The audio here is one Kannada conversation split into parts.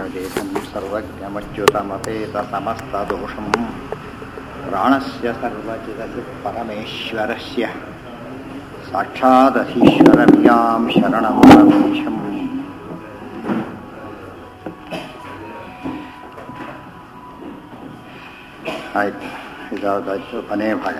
सर्वज्ञदेशं सर्वज्ञमच्युतमपेतसमस्तदोषं प्राणस्य सर्वचिदसि परमेश्वरस्य साक्षादधीश्वरमियां शरणं रमेशम् ಆಯ್ತು ಇದಾದಾಯ್ತು ಕೊನೆಯ ಭಾಗ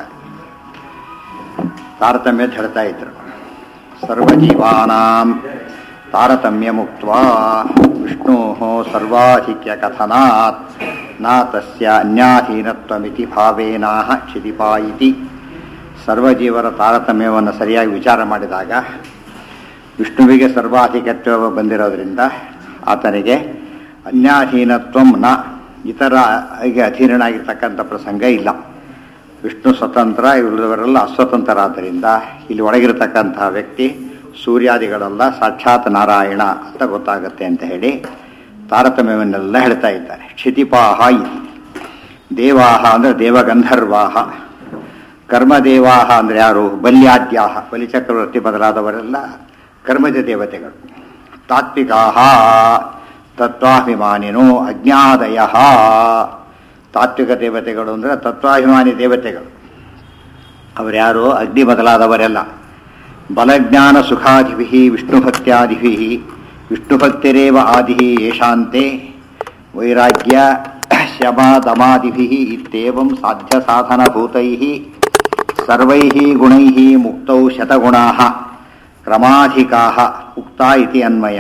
ತಾರತಮ್ಯ ಅಂತ ಹೇಳ್ತಾ ಇದ್ರು ಸರ್ವಜೀವಾನಾಂ ತಾರತಮ್ಯ ಮುಕ್ತ ವಿಷ್ಣು ಸರ್ವಾಧಿಕ್ಯ ಕಥನಾತ್ ನ ತಸ್ಯ ಅನ್ಯಾಧೀನತ್ವಮಿತಿ ಭಾವೇನಾಹ ಕ್ಷಿತಿಪಾ ಇತಿ ಸರ್ವಜೀವರ ತಾರತಮ್ಯವನ್ನು ಸರಿಯಾಗಿ ವಿಚಾರ ಮಾಡಿದಾಗ ವಿಷ್ಣುವಿಗೆ ಸರ್ವಾಧಿಕತ್ವ ಬಂದಿರೋದ್ರಿಂದ ಆತನಿಗೆ ಅನ್ಯಾಧೀನತ್ವಂ ನ ಇತರ ಹಾಗೆ ಅಧೀನನಾಗಿರ್ತಕ್ಕಂಥ ಪ್ರಸಂಗ ಇಲ್ಲ ವಿಷ್ಣು ಸ್ವತಂತ್ರ ಇವರೆಲ್ಲ ಅಸ್ವತಂತ್ರರಾದ್ದರಿಂದ ಇಲ್ಲಿ ಒಳಗಿರತಕ್ಕಂತಹ ವ್ಯಕ್ತಿ ಸೂರ್ಯಾದಿಗಳೆಲ್ಲ ಸಾಕ್ಷಾತ್ ನಾರಾಯಣ ಅಂತ ಗೊತ್ತಾಗುತ್ತೆ ಅಂತ ಹೇಳಿ ತಾರತಮ್ಯವನ್ನೆಲ್ಲ ಹೇಳ್ತಾ ಇದ್ದಾರೆ ಕ್ಷಿತಿಪಾಹ ಇತಿ ದೇವಾಹ ಅಂದರೆ ದೇವಗಂಧರ್ವಾಹ ಕರ್ಮದೇವಾಹ ಅಂದರೆ ಯಾರು ಬಲ್ಯಾದ್ಯಾಹ ಬಲಿಚಕ್ರವರ್ತಿ ಬದಲಾದವರೆಲ್ಲ ಕರ್ಮಜ ದೇವತೆಗಳು ತಾತ್ವಿಕಾಹ ತತ್ವಾಭಿಮಾನಿನೋ ಅಜ್ಞಾದಯ ತಾತ್ವಿಕ ದೇವತೆಗಳು ಅಂದರೆ ತತ್ವಾಭಿಮಾನಿ ದೇವತೆಗಳು ಅವರ್ಯಾರು ಅಗ್ನಿ ಬದಲಾದವರೆಲ್ಲ ಬಲಜ್ಞಾನ ಸುಖಾದಿಭಿ ವಿಷ್ಣುಭಕ್ತ್ಯಾದಿಭಿ ವಿಷ್ಣುಭಕ್ತಿರೇವ ಆದಿ ಯೇಷಾಂತೆ ವೈರಾಗ್ಯ ಶಮ ದಮಾದಿಭಿ ಇತ್ಯೇವಂ ಸಾಧ್ಯ ಸಾಧನಭೂತೈ ಸರ್ವೈ ಗುಣೈ ಮುಕ್ತೌ ಶತಗುಣಾ ಕ್ರಮಾಧಿಕಾ ಉಕ್ತ ಇತಿ ಅನ್ವಯ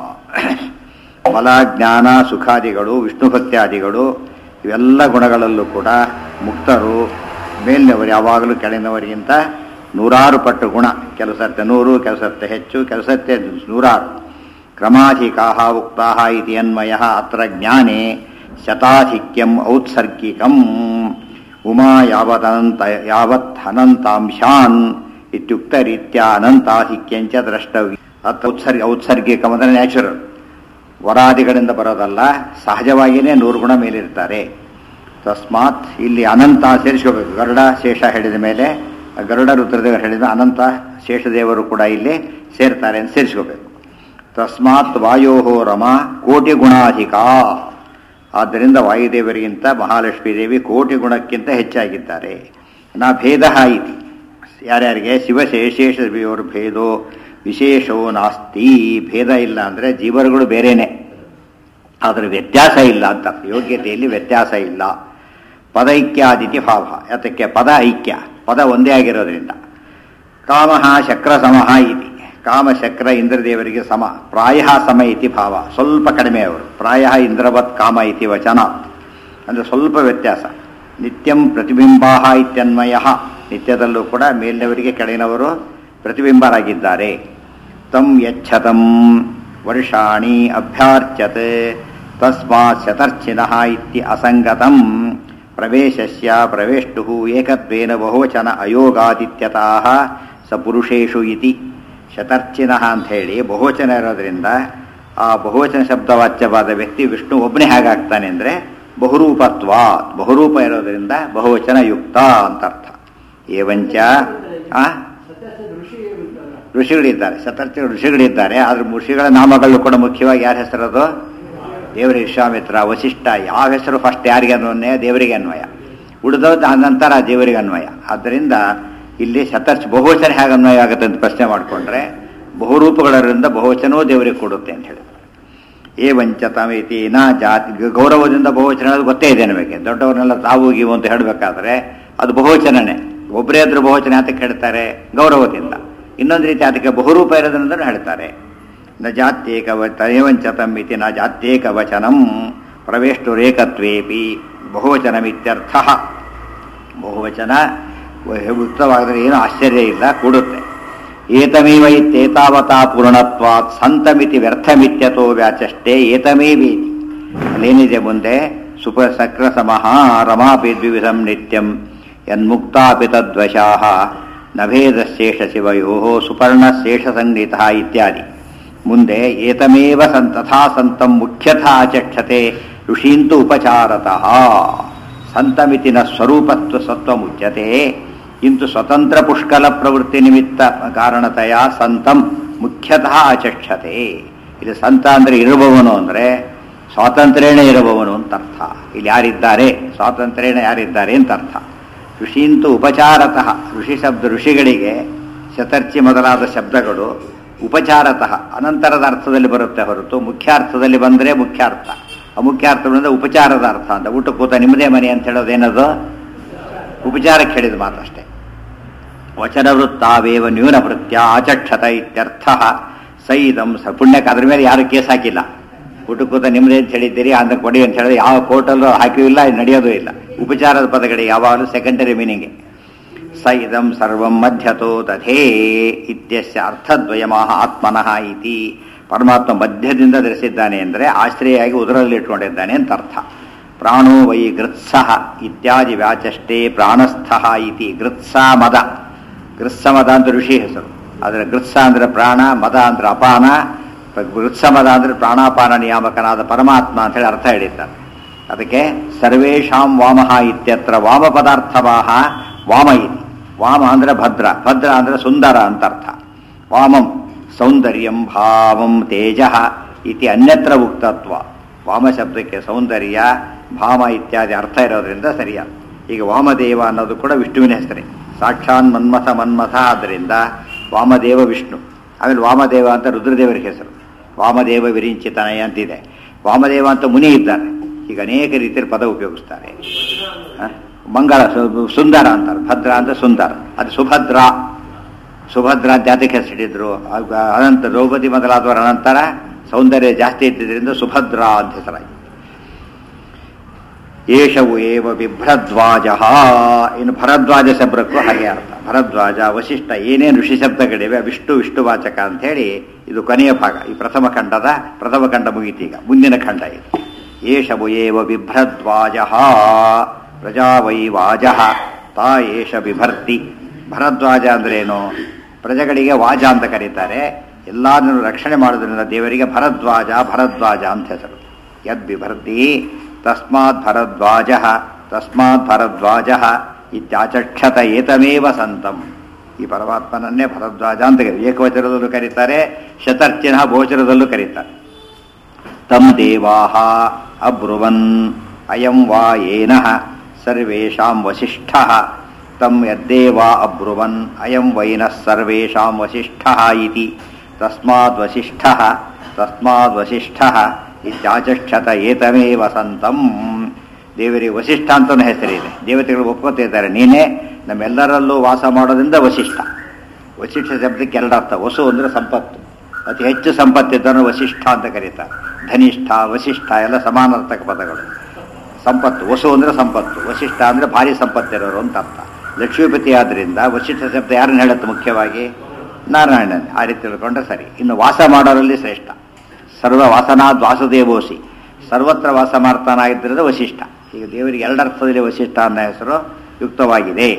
ಫಲ ಜ್ಞಾನ ಸುಖಾದಿಗಳು ವಿಷ್ಣುಭಕ್ತ್ಯಾದಿಗಳು ಇವೆಲ್ಲ ಗುಣಗಳಲ್ಲೂ ಕೂಡ ಮುಕ್ತರು ಮೇಲಿನವರು ಯಾವಾಗಲೂ ಕೆಳಗಿನವರಿಗಿಂತ ನೂರಾರು ಪಟ್ಟು ಗುಣ ಕೆಲವು ಸರ್ತೆ ನೂರು ಕೆಲವು ಸರ್ತೆ ಹೆಚ್ಚು ಕೆಲವು ಸರ್ತೆ ನೂರಾರು ಕ್ರಮಾಧಿಕಾ ಉಕ್ತಾ ಇತಿ ಅನ್ವಯ ಅತ್ರ ಜ್ಞಾನೇ ಶತಾಧಿಕ್ಯಂ ಔತ್ಸರ್ಗಿಕಂ ಉಮಾ ಯಾವದನಂತ ಯಾವತ್ ಅನಂತಾಂಶಾನ್ ಇತ್ಯುಕ್ತ ರೀತ್ಯ ಅನಂತಾಧಿಕ್ಯಂಚ ದ್ರಷ್ಟವ್ಯ ಅತ್ ಔತ್ಸರ್ಗ ಔತ್ಸರ್ಗಿಕಂ ಅಂದರೆ ನ್ಯಾಚುರಲ್ ವರಾದಿಗಳಿಂದ ಬರೋದಲ್ಲ ಸಹಜವಾಗಿಯೇ ನೂರು ಗುಣ ಮೇಲಿರ್ತಾರೆ ತಸ್ಮಾತ್ ಇಲ್ಲಿ ಅನಂತ ಸೇರಿಸ್ಕೋಬೇಕು ಗರುಡ ಶೇಷ ಹೇಳಿದ ಮೇಲೆ ಗರುಡ ರುದ್ರದೇವರು ಹೇಳಿದ ಅನಂತ ಶೇಷದೇವರು ಕೂಡ ಇಲ್ಲಿ ಸೇರ್ತಾರೆ ಅಂತ ಸೇರಿಸ್ಕೋಬೇಕು ತಸ್ಮಾತ್ ವಾಯೋ ರಮ ಕೋಟಿ ಗುಣಾಧಿಕ ಆದ್ದರಿಂದ ವಾಯುದೇವರಿಗಿಂತ ಮಹಾಲಕ್ಷ್ಮೀ ದೇವಿ ಕೋಟಿ ಗುಣಕ್ಕಿಂತ ಹೆಚ್ಚಾಗಿದ್ದಾರೆ ನಾ ಭೇದ ಇತಿ ಯಾರ್ಯಾರಿಗೆ ಶಿವಶೇಷೇಷವರು ಭೇದೋ ವಿಶೇಷವೋ ನಾಸ್ತಿ ಭೇದ ಇಲ್ಲ ಅಂದರೆ ಜೀವರುಗಳು ಬೇರೆನೆ ಆದರೆ ವ್ಯತ್ಯಾಸ ಇಲ್ಲ ಅಂತ ಯೋಗ್ಯತೆಯಲ್ಲಿ ವ್ಯತ್ಯಾಸ ಇಲ್ಲ ಪದೈಕ್ಯಾದಿತಿ ಭಾವ ಯಾತಕ್ಕೆ ಪದ ಐಕ್ಯ ಪದ ಒಂದೇ ಆಗಿರೋದ್ರಿಂದ ಕಾಮ ಶಕ್ರ ಸಮಃ ಇತಿ ಕಾಮ ಶಕ್ರ ಇಂದ್ರದೇವರಿಗೆ ಸಮ ಪ್ರಾಯ ಸಮ ಇತಿ ಭಾವ ಸ್ವಲ್ಪ ಕಡಿಮೆ ಅವರು ಪ್ರಾಯ ಇಂದ್ರವತ್ ಕಾಮ ಇತಿ ವಚನ ಅಂದರೆ ಸ್ವಲ್ಪ ವ್ಯತ್ಯಾಸ ನಿತ್ಯಂ ಪ್ರತಿಬಿಂಬಾ ಇತ್ಯನ್ವಯ ನಿತ್ಯದಲ್ಲೂ ಕೂಡ ಮೇಲಿನವರಿಗೆ ಕೆಳಗಿನವರು ಪ್ರತಿಬಿಂಬರಾಗಿದ್ದಾರೆ ತಂ ಯಚ್ಛತಂ ವರ್ಷಾಣಿ ಅಭ್ಯಾರ್ಚ್ಯತ್ ತಸ್ಮಾತ್ ಶತರ್ಚಿನಃ ಇತ್ಯ ಅಸಂಗತಂ ಪ್ರವೇಶಸ್ಯ ಪ್ರವೇಷ್ಟು ಏಕತ್ವೇನ ಬಹುವಚನ ಅಯೋಗಾದಿತ್ಯತಃ ಸ ಪುರುಷೇಷು ಇತಿ ಶತರ್ಚಿನಃ ಅಂಥೇಳಿ ಬಹುವಚನ ಇರೋದ್ರಿಂದ ಆ ಬಹುವಚನ ಶಬ್ದವಾಚ್ಯವಾದ ವ್ಯಕ್ತಿ ವಿಷ್ಣು ಒಬ್ಬನೇ ಹೇಗಾಗ್ತಾನೆ ಅಂದರೆ ಬಹುರೂಪತ್ವ ಬಹುರೂಪ ಇರೋದ್ರಿಂದ ಬಹುವಚನ ಯುಕ್ತ ಅಂತ ಅರ್ಥ ಏವಂಚ ಆ ಋಷಿಗಳಿದ್ದಾರೆ ಶತರ್ಥ ಋಷಿಗಳಿದ್ದಾರೆ ಆದ್ರೆ ಋಷಿಗಳ ನಾಮಗಳು ಕೂಡ ಮುಖ್ಯವಾಗಿ ಯಾರ ಹೆಸರದು ದೇವರ ವಿಶ್ವಾಮಿತ್ರ ವಶಿಷ್ಠ ಯಾವ ಹೆಸರು ಫಸ್ಟ್ ಯಾರಿಗೆ ಅನ್ವಯ ದೇವರಿಗೆ ಅನ್ವಯ ಉಳಿದವ್ರು ನಂತರ ದೇವರಿಗೆ ಅನ್ವಯ ಆದ್ದರಿಂದ ಇಲ್ಲಿ ಶತರ್ಚ ಬಹುವಚನ ಹೇಗೆ ಅನ್ವಯ ಆಗುತ್ತೆ ಅಂತ ಪ್ರಶ್ನೆ ಮಾಡಿಕೊಂಡ್ರೆ ಬಹುರೂಪಗಳಿಂದ ಬಹುವಚನವೂ ದೇವರಿಗೆ ಕೊಡುತ್ತೆ ಅಂತ ಹೇಳಿದ್ರು ಏವಂಚ ತಮೇತಿ ನಾ ಜಾತಿ ಗೌರವದಿಂದ ಬಹುವಚನ ಹೇಳೋದು ಗೊತ್ತೇ ಇದೆ ನಮಗೆ ದೊಡ್ಡವ್ರನ್ನೆಲ್ಲ ತಾವು ಗೀವು ಅಂತ ಹೇಳಬೇಕಾದ್ರೆ ಅದು ಬಹುವಚನನೇ ಒಬ್ಬರೇ ಆದ್ರೂ ಬಹುವಚನ ಯಾತಕ್ಕೆ ಹೇಳ್ತಾರೆ ಗೌರವದಿಂದ ಇನ್ನೊಂದು ರೀತಿ ಅದಕ್ಕೆ ಬಹುರೂಪ ಇರೋದ್ರಿಂದ ಹೇಳ್ತಾರೆ ನ ಜಾತ್ಯೇಕ ತಯವಂಚ ತಮ್ಮಿತಿ ನ ಜಾತ್ಯೇಕ ವಚನಂ ಪ್ರವೇಷ್ಟು ರೇಖತ್ವೇಪಿ ಬಹುವಚನಮಿತ್ಯರ್ಥ ಬಹುವಚನ ಉಕ್ತವಾದರೆ ಏನು ಆಶ್ಚರ್ಯ ಇಲ್ಲ ಕೂಡುತ್ತೆ ಏತಮೇವ ಇತ್ಯೇತಾವತಾ ಪೂರ್ಣತ್ವಾತ್ ಸಂತಮಿತಿ ವ್ಯರ್ಥಮಿತ್ಯತೋ ವ್ಯಾಚಷ್ಟೇ ಏತಮೇವೇತಿ ಅಲ್ಲೇನಿದೆ ಮುಂದೆ ಸುಪ ಸಕ್ರ ಸಮಃ ರಮಾಪಿ ದ್ವಿವಿಧಂ ನಿತ್ಯಂ ಯನ್ಮುಕ್ತಾಪಿ ತದ್ವಶಾಹ ನಭೇದಶೇಷ ಶಿವಯೋ ಸುಪರ್ಣಶೇಷ ಸಂಗೀತ ಇತ್ಯಾದಿ ಮುಂದೆ ಏತಮೇವ ಸನ್ ತಥಾ ಸಂತಂ ಮುಖ್ಯತಃ ಆಚಕ್ಷತೆ ಋಷೀಂತು ಉಪಚಾರತಃ ಸಂತಮಿತಿ ನ ಸ್ವರೂಪತ್ವ ಸತ್ವ ಮುಚ್ಯತೆ ಇಂತು ಸ್ವತಂತ್ರ ಪುಷ್ಕಲ ಪ್ರವೃತ್ತಿ ನಿಮಿತ್ತ ಕಾರಣತೆಯ ಸಂತಂ ಮುಖ್ಯತಃ ಆಚಕ್ಷತೆ ಇದು ಸಂತ ಅಂದರೆ ಇರುವವನು ಅಂದರೆ ಸ್ವಾತಂತ್ರ್ಯೇಣ ಇರುವವನು ಅಂತ ಅರ್ಥ ಇಲ್ಲಿ ಯಾರಿದ್ದಾರೆ ಸ್ವಾತಂತ್ರ್ಯೇಣ ಯಾರಿದ್ದಾರೆ ಅಂತ ಅರ್ಥ ಋಷಿಂತು ಉಪಚಾರತಃ ಋಷಿ ಶಬ್ದ ಋಷಿಗಳಿಗೆ ಶತರ್ಚಿ ಮೊದಲಾದ ಶಬ್ದಗಳು ಉಪಚಾರತಃ ಅನಂತರದ ಅರ್ಥದಲ್ಲಿ ಬರುತ್ತೆ ಹೊರತು ಮುಖ್ಯಾರ್ಥದಲ್ಲಿ ಬಂದರೆ ಮುಖ್ಯಾರ್ಥ ಅಮುಖ್ಯಾರ್ಥ ಬಂದರೆ ಉಪಚಾರದ ಅರ್ಥ ಅಂತ ಊಟ ಕೂತ ನಿಮ್ಮದೇ ಮನೆ ಅಂತ ಹೇಳೋದೇನದು ಉಪಚಾರಕ್ಕೆ ಹೇಳಿದ ಮಾತಷ್ಟೇ ವಚನವೃತ್ತಾವೇವ ನ್ಯೂನವೃತ್ಯ ಆಚಕ್ಷತ ಇತ್ಯರ್ಥ ಸೈದಂ ಸ ಪುಣ್ಯಕ್ಕೆ ಅದ್ರ ಮೇಲೆ ಯಾರು ಕೇಸ್ ಹಾಕಿಲ್ಲ ಊಟಕ್ಕೂತ ನಿಮ್ಮದೇ ಅಂತ ಹೇಳಿದ್ದೀರಿ ಅಂತ ಕೊಡಿ ಅಂತ ಹೇಳಿದ್ರೆ ಯಾವ ಕೋರ್ಟಲ್ಲೂ ಹಾಕಿಲ್ಲ ನಡೆಯೋದು ಇಲ್ಲ ಉಪಚಾರದ ಪದಗಳಿಗೆ ಯಾವಾಗಲೂ ಸೆಕೆಂಡರಿ ಮೀನಿಂಗ್ ಸ ಇದಂ ಸರ್ವಂ ಮಧ್ಯತೋ ತಥೇ ಇತ್ಯಸ್ಯ ಅರ್ಥದ್ವಯಮಃ ಆತ್ಮನಃ ಇತಿ ಪರಮಾತ್ಮ ಮಧ್ಯದಿಂದ ಧರಿಸಿದ್ದಾನೆ ಅಂದರೆ ಆಶ್ರಯಾಗಿ ಉದರಲ್ಲಿ ಇಟ್ಕೊಂಡಿದ್ದಾನೆ ಅಂತ ಅರ್ಥ ಪ್ರಾಣೋ ವೈ ಗೃತ್ಸಃ ಇತ್ಯಾದಿ ವ್ಯಾಚಷ್ಟೇ ಪ್ರಾಣಸ್ಥಃ ಇತಿ ಗೃತ್ಸ ಮದ ಗೃತ್ಸ ಮದ ಅಂತ ಋಷಿ ಹೆಸರು ಅದರ ಗೃತ್ಸ ಅಂದ್ರೆ ಪ್ರಾಣ ಮದ ಅಂದ್ರೆ ಅಪಾನ ಗೃತ್ಸ ಮದ ಅಂದ್ರೆ ಪ್ರಾಣಾಪಾನ ನಿಯಾಮಕನಾದ ಪರಮಾತ್ಮ ಅಂತ ಹೇಳಿ ಅರ್ಥ ಹೇಳಿದ್ದಾರೆ ಅದಕ್ಕೆ ಸರ್ವೇಷಾಂ ವಾಮಃ ಇತ್ಯತ್ರ ವಾಮ ಪದಾರ್ಥವಾಹ ವಾಮ ಇತಿ ವಾಮ ಅಂದ್ರೆ ಭದ್ರ ಭದ್ರ ಅಂದ್ರೆ ಸುಂದರ ಅಂತ ಅರ್ಥ ವಾಮಂ ಸೌಂದರ್ಯಂ ಭಾವಂ ತೇಜ ಇತಿ ಅನ್ಯತ್ರ ಉಕ್ತತ್ವ ವಾಮ ಶಬ್ದಕ್ಕೆ ಸೌಂದರ್ಯ ಭಾವ ಇತ್ಯಾದಿ ಅರ್ಥ ಇರೋದ್ರಿಂದ ಸರಿಯಾದ ಈಗ ವಾಮದೇವ ಅನ್ನೋದು ಕೂಡ ವಿಷ್ಣುವಿನ ಹೆಸರೇ ಸಾಕ್ಷಾನ್ ಮನ್ಮಥ ಮನ್ಮಥ ಆದ್ದರಿಂದ ವಾಮದೇವ ವಿಷ್ಣು ಆಮೇಲೆ ವಾಮದೇವ ಅಂತ ರುದ್ರದೇವರಿಗೆ ಹೆಸರು ವಾಮದೇವ ವಿರಿಂಚಿತನಯ ಅಂತಿದೆ ವಾಮದೇವ ಅಂತ ಮುನಿ ಇದ್ದಾರೆ ಈಗ ಅನೇಕ ರೀತಿಯ ಪದ ಉಪಯೋಗಿಸ್ತಾರೆ ಹ? ಮಂಗಳ ಸು- ಸುಂದರ ಅಂತಾರೆ ಭದ್ರ ಅಂತ ಸುಂದರ ಅದು ಸುಭದ್ರ ಸುಭದ್ರ ಅಂತ ಯಾತಕ್ಕೆ ಹೆಸರಿಟ್ಟಿದ್ರು ಆಗ ಅನಂತ ದ್ರೌಪದಿ ಮೊದಲಾದವರ ಅನಂತರ ಸೌಂದರ್ಯ ಜಾಸ್ತಿ ಇದ್ದಿದ್ದರಿಂದ ಸುಭದ್ರ ಅಂತ ಹೆಸರಾಯಿತು ಏಷವು ಏವ ಬಿಭ್ರದ್ವಾಜ ಇನ್ನು ಭರದ್ವಾಜ ಶಬ್ದಕ್ಕೂ ಹಾಗೆ ಅರ್ಥ ಭರದ್ವಾಜ ವಶಿಷ್ಠ ಏನೇನು ಋಷಿ ಶಬ್ದಗಳಿವೆ ವಿಷ್ಣು ವಿಷ್ಣುವಾಚಕ ಅಂತ ಹೇಳಿ ಇದು ಕೊನೆಯ ಭಾಗ ಈ ಪ್ರಥಮ ಖಂಡದ ಪ್ರಥಮ ಖಂಡ ಮುಗೀತೀಗ ಮುಂದಿನ ಖಂಡ ಇದು ಏಷವು ಏವ ಬಿಭ್ರದ್ವಾಜ ಪ್ರಜಾ ವೈ ವಾಜ ತಾ ಏಷ ಬಿಭರ್ತಿ ಭರದ್ವಾಜ ಅಂದ್ರೇನು ಪ್ರಜೆಗಳಿಗೆ ವಾಜ ಅಂತ ಕರೀತಾರೆ ಎಲ್ಲಾದನ್ನು ರಕ್ಷಣೆ ಮಾಡೋದ್ರಿಂದ ದೇವರಿಗೆ ಭರದ್ವಾಜ ಭರದ್ವಾಜ ಅಂತ ಹೆಸರು ಯದ್ ಬಿಭರ್ತಿ ತಸ್ಮಾತ್ ಭರದ್ವಾಜ ತಸ್ಮಾತ್ ಭರದ್ವಾಜ ಇತ್ಯಾಚಕ್ಷತ ಏತಮೇವ ಸಂತಂ ಈ ಪರಮಾತ್ಮನನ್ನೇ ಭರದ್ವಾಜ ಅಂತ ಕರೀ ಏಕವಚನದಲ್ಲೂ ಕರೀತಾರೆ ಶತರ್ಚಿನ ಗೋಚರದಲ್ಲೂ ಕರೀತಾರೆ ತಂ ದೇವಾಹ ಅಬ್ರುವನ್ ಅಯಂ ವಾ ಏನಃ ಸರ್ವೇಷಾಂ ವಸಿಷ್ಠಃ ತಂ ಯದ್ದೇವಾ ಅಬ್ರುವನ್ ಅಯಂ ವೈನಃ ಸರ್ವೇಷಾಂ ವಸಿಷ್ಠಃ ಇತಿ ತಸ್ಮಾದ್ ವಸಿಷ್ಠಃ ತಸ್ಮಾದ್ ವಸಿಷ್ಠಃ ಇತ್ಯಾಚಕ್ಷತ ಏತಮೇವ ಸಂತಂ ದೇವರಿಗೆ ವಸಿಷ್ಠ ಅಂತಲೂ ಹೆಸರಿದೆ ದೇವತೆಗಳು ಒಪ್ಕೋತಿದ್ದಾರೆ ನೀನೇ ನಮ್ಮೆಲ್ಲರಲ್ಲೂ ವಾಸ ಮಾಡೋದ್ರಿಂದ ವಸಿಷ್ಠ ವಸಿಷ್ಠ ಶಬ್ದಕ್ಕೆ ಎರಡರ್ಥ ವಸು ಅಂದರೆ ಸಂಪತ್ತು ಅತಿ ಹೆಚ್ಚು ಸಂಪತ್ತಿದ್ದನ್ನು ವಸಿಷ್ಠ ಅಂತ ಕರೀತಾರೆ ಧನಿಷ್ಠ ವಸಿಷ್ಠ ಎಲ್ಲ ಸಮಾನಾರ್ಥಕ ಪದಗಳು ಸಂಪತ್ತು ವಸು ಅಂದರೆ ಸಂಪತ್ತು ವಸಿಷ್ಠ ಅಂದರೆ ಭಾರಿ ಸಂಪತ್ತಿರೋರು ಅಂತ ಅರ್ಥ ಲಕ್ಷ್ಮೀಪತಿ ಆದ್ರಿಂದ ವಸಿಷ್ಠ ಶಬ್ದ ಯಾರನ್ನ ಹೇಳುತ್ತೆ ಮುಖ್ಯವಾಗಿ ನಾರಾಯಣನ್ ಆ ರೀತಿ ತಿಳ್ಕೊಂಡ್ರೆ ಸರಿ ಇನ್ನು ವಾಸ ಮಾಡೋರಲ್ಲಿ ಶ್ರೇಷ್ಠ ಸರ್ವ ವಾಸನಾದ್ ವಾಸುದೇವೋಸಿ ಸರ್ವತ್ರ ವಾಸ ಮಾಡ್ತಾನಾಗಿದ್ದರಿಂದ ವಸಿಷ್ಠ ಈಗ ದೇವರಿಗೆ ಎರಡರ್ಥದಲ್ಲಿ ವಸಿಷ್ಠ ಅನ್ನೋ ಹೆಸರು ಯುಕ್ತವಾಗಿದೆ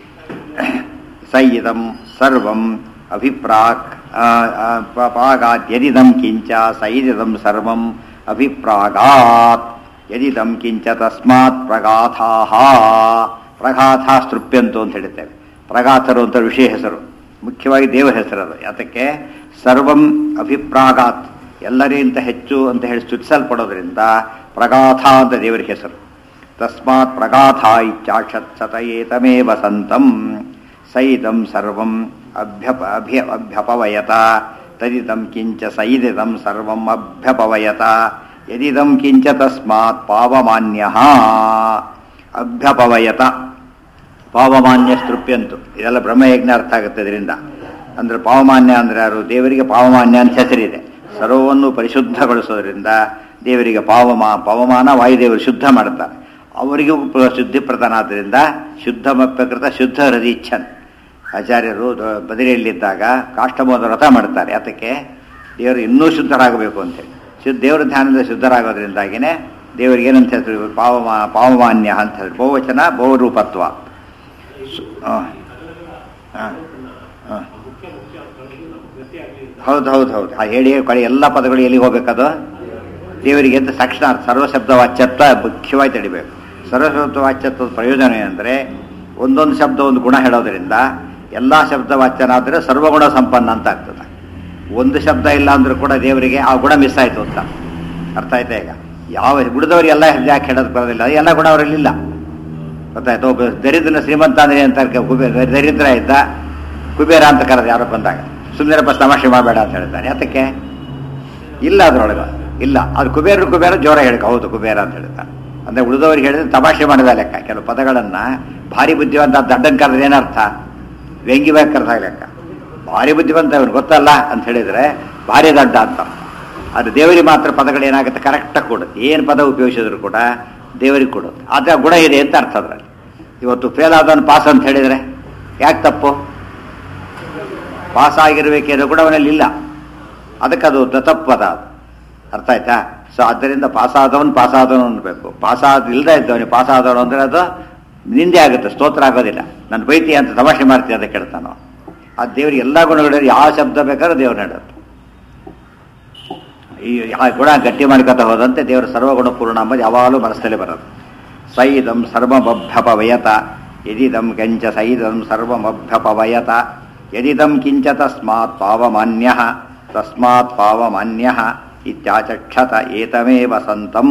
ಸೈದಂ ಸರ್ವಂ ಅಭಿಪ್ರಾಕ್ ಪಾಗಾತ್ ಯದಿದಂ ಕಿಂಚ ಸೈದಿದಂ ಸರ್ವಂ ಅಭಿಪ್ರಾಗಾತ್ ಯದಿದಂ ಕಿಂಚ ತಸ್ಮಾತ್ ಪ್ರಗಾಥಾಹ ಪ್ರಗಾಥ ಸ್ತೃಪ್ಯಂತು ಅಂತ ಹೇಳ್ತೇವೆ ಪ್ರಗಾಥರು ಅಂತ ಋಷಿ ಹೆಸರು ಮುಖ್ಯವಾಗಿ ದೇವರ ಹೆಸರು ಅದು ಯಾತಕ್ಕೆ ಸರ್ವಂ ಅಭಿಪ್ರಾಗಾತ್ ಎಲ್ಲರಿಗಿಂತ ಹೆಚ್ಚು ಅಂತ ಹೇಳಿ ಸ್ತುತಿಸಲ್ಪಡೋದ್ರಿಂದ ಪ್ರಗಾಥ ಅಂತ ದೇವರ ಹೆಸರು ತಸ್ಮಾತ್ ಪ್ರಗಾಥ ಇತ್ಯಾಕ್ಷತ್ಸತಯೇತಮೇವ ಸಂತಂ ಸೈದಂ ಸರ್ವಂ ಅಭ್ಯಪ ಅಭ್ಯ ಅಭ್ಯಪವಯತ ತದಿದಂ ಕಿಂಚ ಸೈದಿದಂ ಸರ್ವಂ ಅಭ್ಯಪವಯತ ಯದಿದಂ ಕಿಂಚ ತಸ್ಮಾತ್ ಪಾವಮಾನ್ಯ ಅಭ್ಯಪವಯತ ಪಾವಮಾನ್ಯ ಸ್ತೃಪ್ಯಂತು ಇದೆಲ್ಲ ಬ್ರಹ್ಮಯಜ್ಞ ಅರ್ಥ ಆಗುತ್ತೆ ಇದರಿಂದ ಅಂದ್ರೆ ಪಾವಮಾನ್ಯ ಅಂದ್ರೆ ಯಾರು ದೇವರಿಗೆ ಪಾವಮಾನ್ಯ ಅಂತ ಹೆಸರಿದೆ ಸರ್ವವನ್ನು ಪರಿಶುದ್ಧಗೊಳಿಸೋದ್ರಿಂದ ದೇವರಿಗೆ ಪಾವಮಾ ಪವಮಾನ ವಾಯುದೇವರು ಶುದ್ಧ ಮಾಡ್ತಾರೆ ಅವರಿಗೂ ಪ್ರ- ಶುದ್ಧಿ ಪ್ರಧಾನಾದ್ದರಿಂದ ಶುದ್ಧ ಮಪ್ಯಕೃತ ಶುದ್ಧ ಹೃದೀಚ್ಛನ್ ಆಚಾರ್ಯರು ದ- ಬದಿರಿಯಲ್ಲಿದ್ದಾಗ ಕಾಷ್ಟಮೋದ ವ್ರತ ಮಾಡ್ತಾರೆ ಅದಕ್ಕೆ ದೇವರು ಇನ್ನೂ ಶುದ್ಧರಾಗಬೇಕು ಅಂತೇಳಿ ಶುದ್ಧ ದೇವರ ಧ್ಯಾನದಿಂದ ಶುದ್ಧರಾಗೋದ್ರಿಂದಾಗಿನೇ ದೇವರಿಗೆ ಏನಂತ ಹೇಳ್ತಾರೆ ಪಾವಮಾ ಪಾವಮಾನ್ಯ ಅಂತ ಹೇಳಿ ಬಹುವಚನ ಬಹುರೂಪತ್ವ ಸು- ಆ. ಆ. ಆ. ಹೌದು ಹೌದು ಹೌದು ಆ ಹೇಳಿ ಕಡೆ ಎಲ್ಲ ಪದಗಳು ಎಲ್ಲಿಗೆ ಹೋಗ್ಬೇಕದು ದೇವರಿಗೆ ಅಂತ ಸಾಕ್ಷಾತ್ ಸರ್ವಶಬ್ದ ವಾಚ್ಯತ್ವ ಮುಖ್ಯವಾಗಿ ತಡಿಬೇಕು ಸರ್ವಶಬ್ದ ವಾಚ್ಯತ್ವದ ಪ್ರಯೋಜನ ಏನಂದ್ರೆ ಒಂದೊಂದು ಶಬ್ದ ಒಂದು ಗುಣ ಹೇಳೋದ್ರಿಂದ ಎಲ್ಲ ಶಬ್ದ ವಾಚ್ಯನಾದ್ರೆ ಸರ್ವಗುಣ ಸಂಪನ್ನ ಅಂತ ಆಗ್ತದೆ ಒಂದು ಶಬ್ದ ಇಲ್ಲ ಅಂದ್ರೂ ಕೂಡ ದೇವರಿಗೆ ಆ ಗುಣ ಮಿಸ್ ಆಯ್ತು ಅಂತ ಅರ್ಥ ಆಯ್ತಾ ಈಗ ಯಾವ ಉಳಿದವರಿಗೆಲ್ಲ ಯಾಕೆ ಹೇಳೋದಕ್ಕೆ ಬರೋದಿಲ್ಲ ಅದು ಎಲ್ಲ ಗುಣ ಅವರಲ್ಲಿಲ್ಲ ಗೊತ್ತಾಯ್ತು ಒಬ್ಬ ದರಿದ್ರನ ಶ್ರೀಮಂತ ಅಂದ್ರೆ ಅಂತ ಕುಬೇರ ದರಿದ್ರ ಇದ್ದ ಕುಬೇರ ಅಂತ ಕರೆದು ಯಾರೋ ಬಂದಾಗ ಸುಮ್ಮನೆ ಬಸ್ ತಮಾಷೆ ಮಾಡಬೇಡ ಅಂತ ಹೇಳ್ತಾರೆ ಯಾತಕ್ಕೆ ಇಲ್ಲ ಅದ್ರೊಳಗೆ ಇಲ್ಲ ಅದು ಕುಬೇರ ಕುಬೇರ ಜೋರ ಹೇಳ್ಕ ಹೌದು ಕುಬೇರ ಅಂತ ಹೇಳ್ತಾರೆ ಅಂದ್ರೆ ಉಳಿದವರಿಗೆ ಹೇಳಿದ್ರೆ ತಮಾಷೆ ಮಾಡಿದ ಲೆಕ್ಕ ಕೆಲವು ಪದಗಳನ್ನ ಭಾರಿ ಬುದ್ಧಿವಂತ ದಡ್ಡನ್ ಕರೆದ್ರೆ ಏನರ್ಥ ವ್ಯಂಗ್ಯವಾಗಿ ಕರೆದಾಗ ಲೆಕ್ಕ ಭಾರಿ ಬುದ್ಧಿವಂತ ಅವನು ಗೊತ್ತಲ್ಲ ಅಂತ ಹೇಳಿದ್ರೆ ಭಾರಿ ದಡ್ಡ ಅಂತ ಅದು ದೇವರಿಗೆ ಮಾತ್ರ ಪದಗಳು ಏನಾಗುತ್ತೆ ಕರೆಕ್ಟಾಗಿ ಕೊಡುತ್ತೆ ಏನು ಪದ ಉಪಯೋಗಿಸಿದ್ರು ಕೂಡ ದೇವರಿಗೆ ಕೊಡುತ್ತೆ ಆದರೆ ಆ ಗುಣ ಇದೆ ಅಂತ ಅರ್ಥ ಅದ್ರಲ್ಲಿ ಇವತ್ತು ಫೇಲ್ ಆದವನು ಪಾಸ್ ಅಂತ ಹೇಳಿದ್ರೆ ಯಾಕೆ ತಪ್ಪು ಪಾಸ್ ಆಗಿರ್ಬೇಕಿರೋ ಕೂಡ ಅವನಲ್ಲಿ ಇಲ್ಲ ಅದಕ್ಕೆ ಅದು ತಪ್ಪದ ಅದು ಅರ್ಥ ಆಯ್ತಾ ಸೊ ಆದ್ದರಿಂದ ಪಾಸ್ ಆದವನು ಪಾಸ್ ಆದವನು ಅನ್ಬೇಕು ಪಾಸ್ ಆದ ಇಲ್ಲದೆ ಇದ್ದವನು ಪಾಸ್ ಆದವನು ಅಂದ್ರೆ ಅದು ನಿಂದೆ ಆಗುತ್ತೆ ಸ್ತೋತ್ರ ಆಗೋದಿಲ್ಲ ನನ್ನ ಬೈತಿ ಅಂತ ತಮಾಷೆ ಮಾಡ್ತೀಯ ಅಂತ ಕೇಳ್ತಾನೋ ಆ ದೇವರಿಗೆ ಎಲ್ಲ ಗುಣಗಳು ಯಾವ ಶಬ್ದ ಬೇಕಾದ್ರೂ ದೇವ್ರು ಹೇಳುತ್ತೆ ಈ ಆ ಗುಣ ಗಟ್ಟಿ ಮಾಡ್ಕೊತ ಹೋದಂತೆ ದೇವರ ಸರ್ವಗುಣ ಪೂರ್ಣ ಅಂಬುದು ಯಾವಾಗಲೂ ಮನಸ್ಸಲ್ಲಿ ಬರೋದು ಸೈದಂ ಸರ್ವಮಭ್ಯಪವಯತ ಯದಿದಂ ಕೆಂಚ ಸೈದಂ ಸರ್ವಮಭ್ಯಪವಯತ ಯದಿದಂ ಕಿಂಚ ತಸ್ಮಾತ್ ಪಾವಮಾನ್ಯ ತಸ್ಮಾತ್ ಪಾವಮಾನ್ಯ ಇತ್ಯಾಚಕ್ಷತ ಏತಮೇವ ಸಂತಂ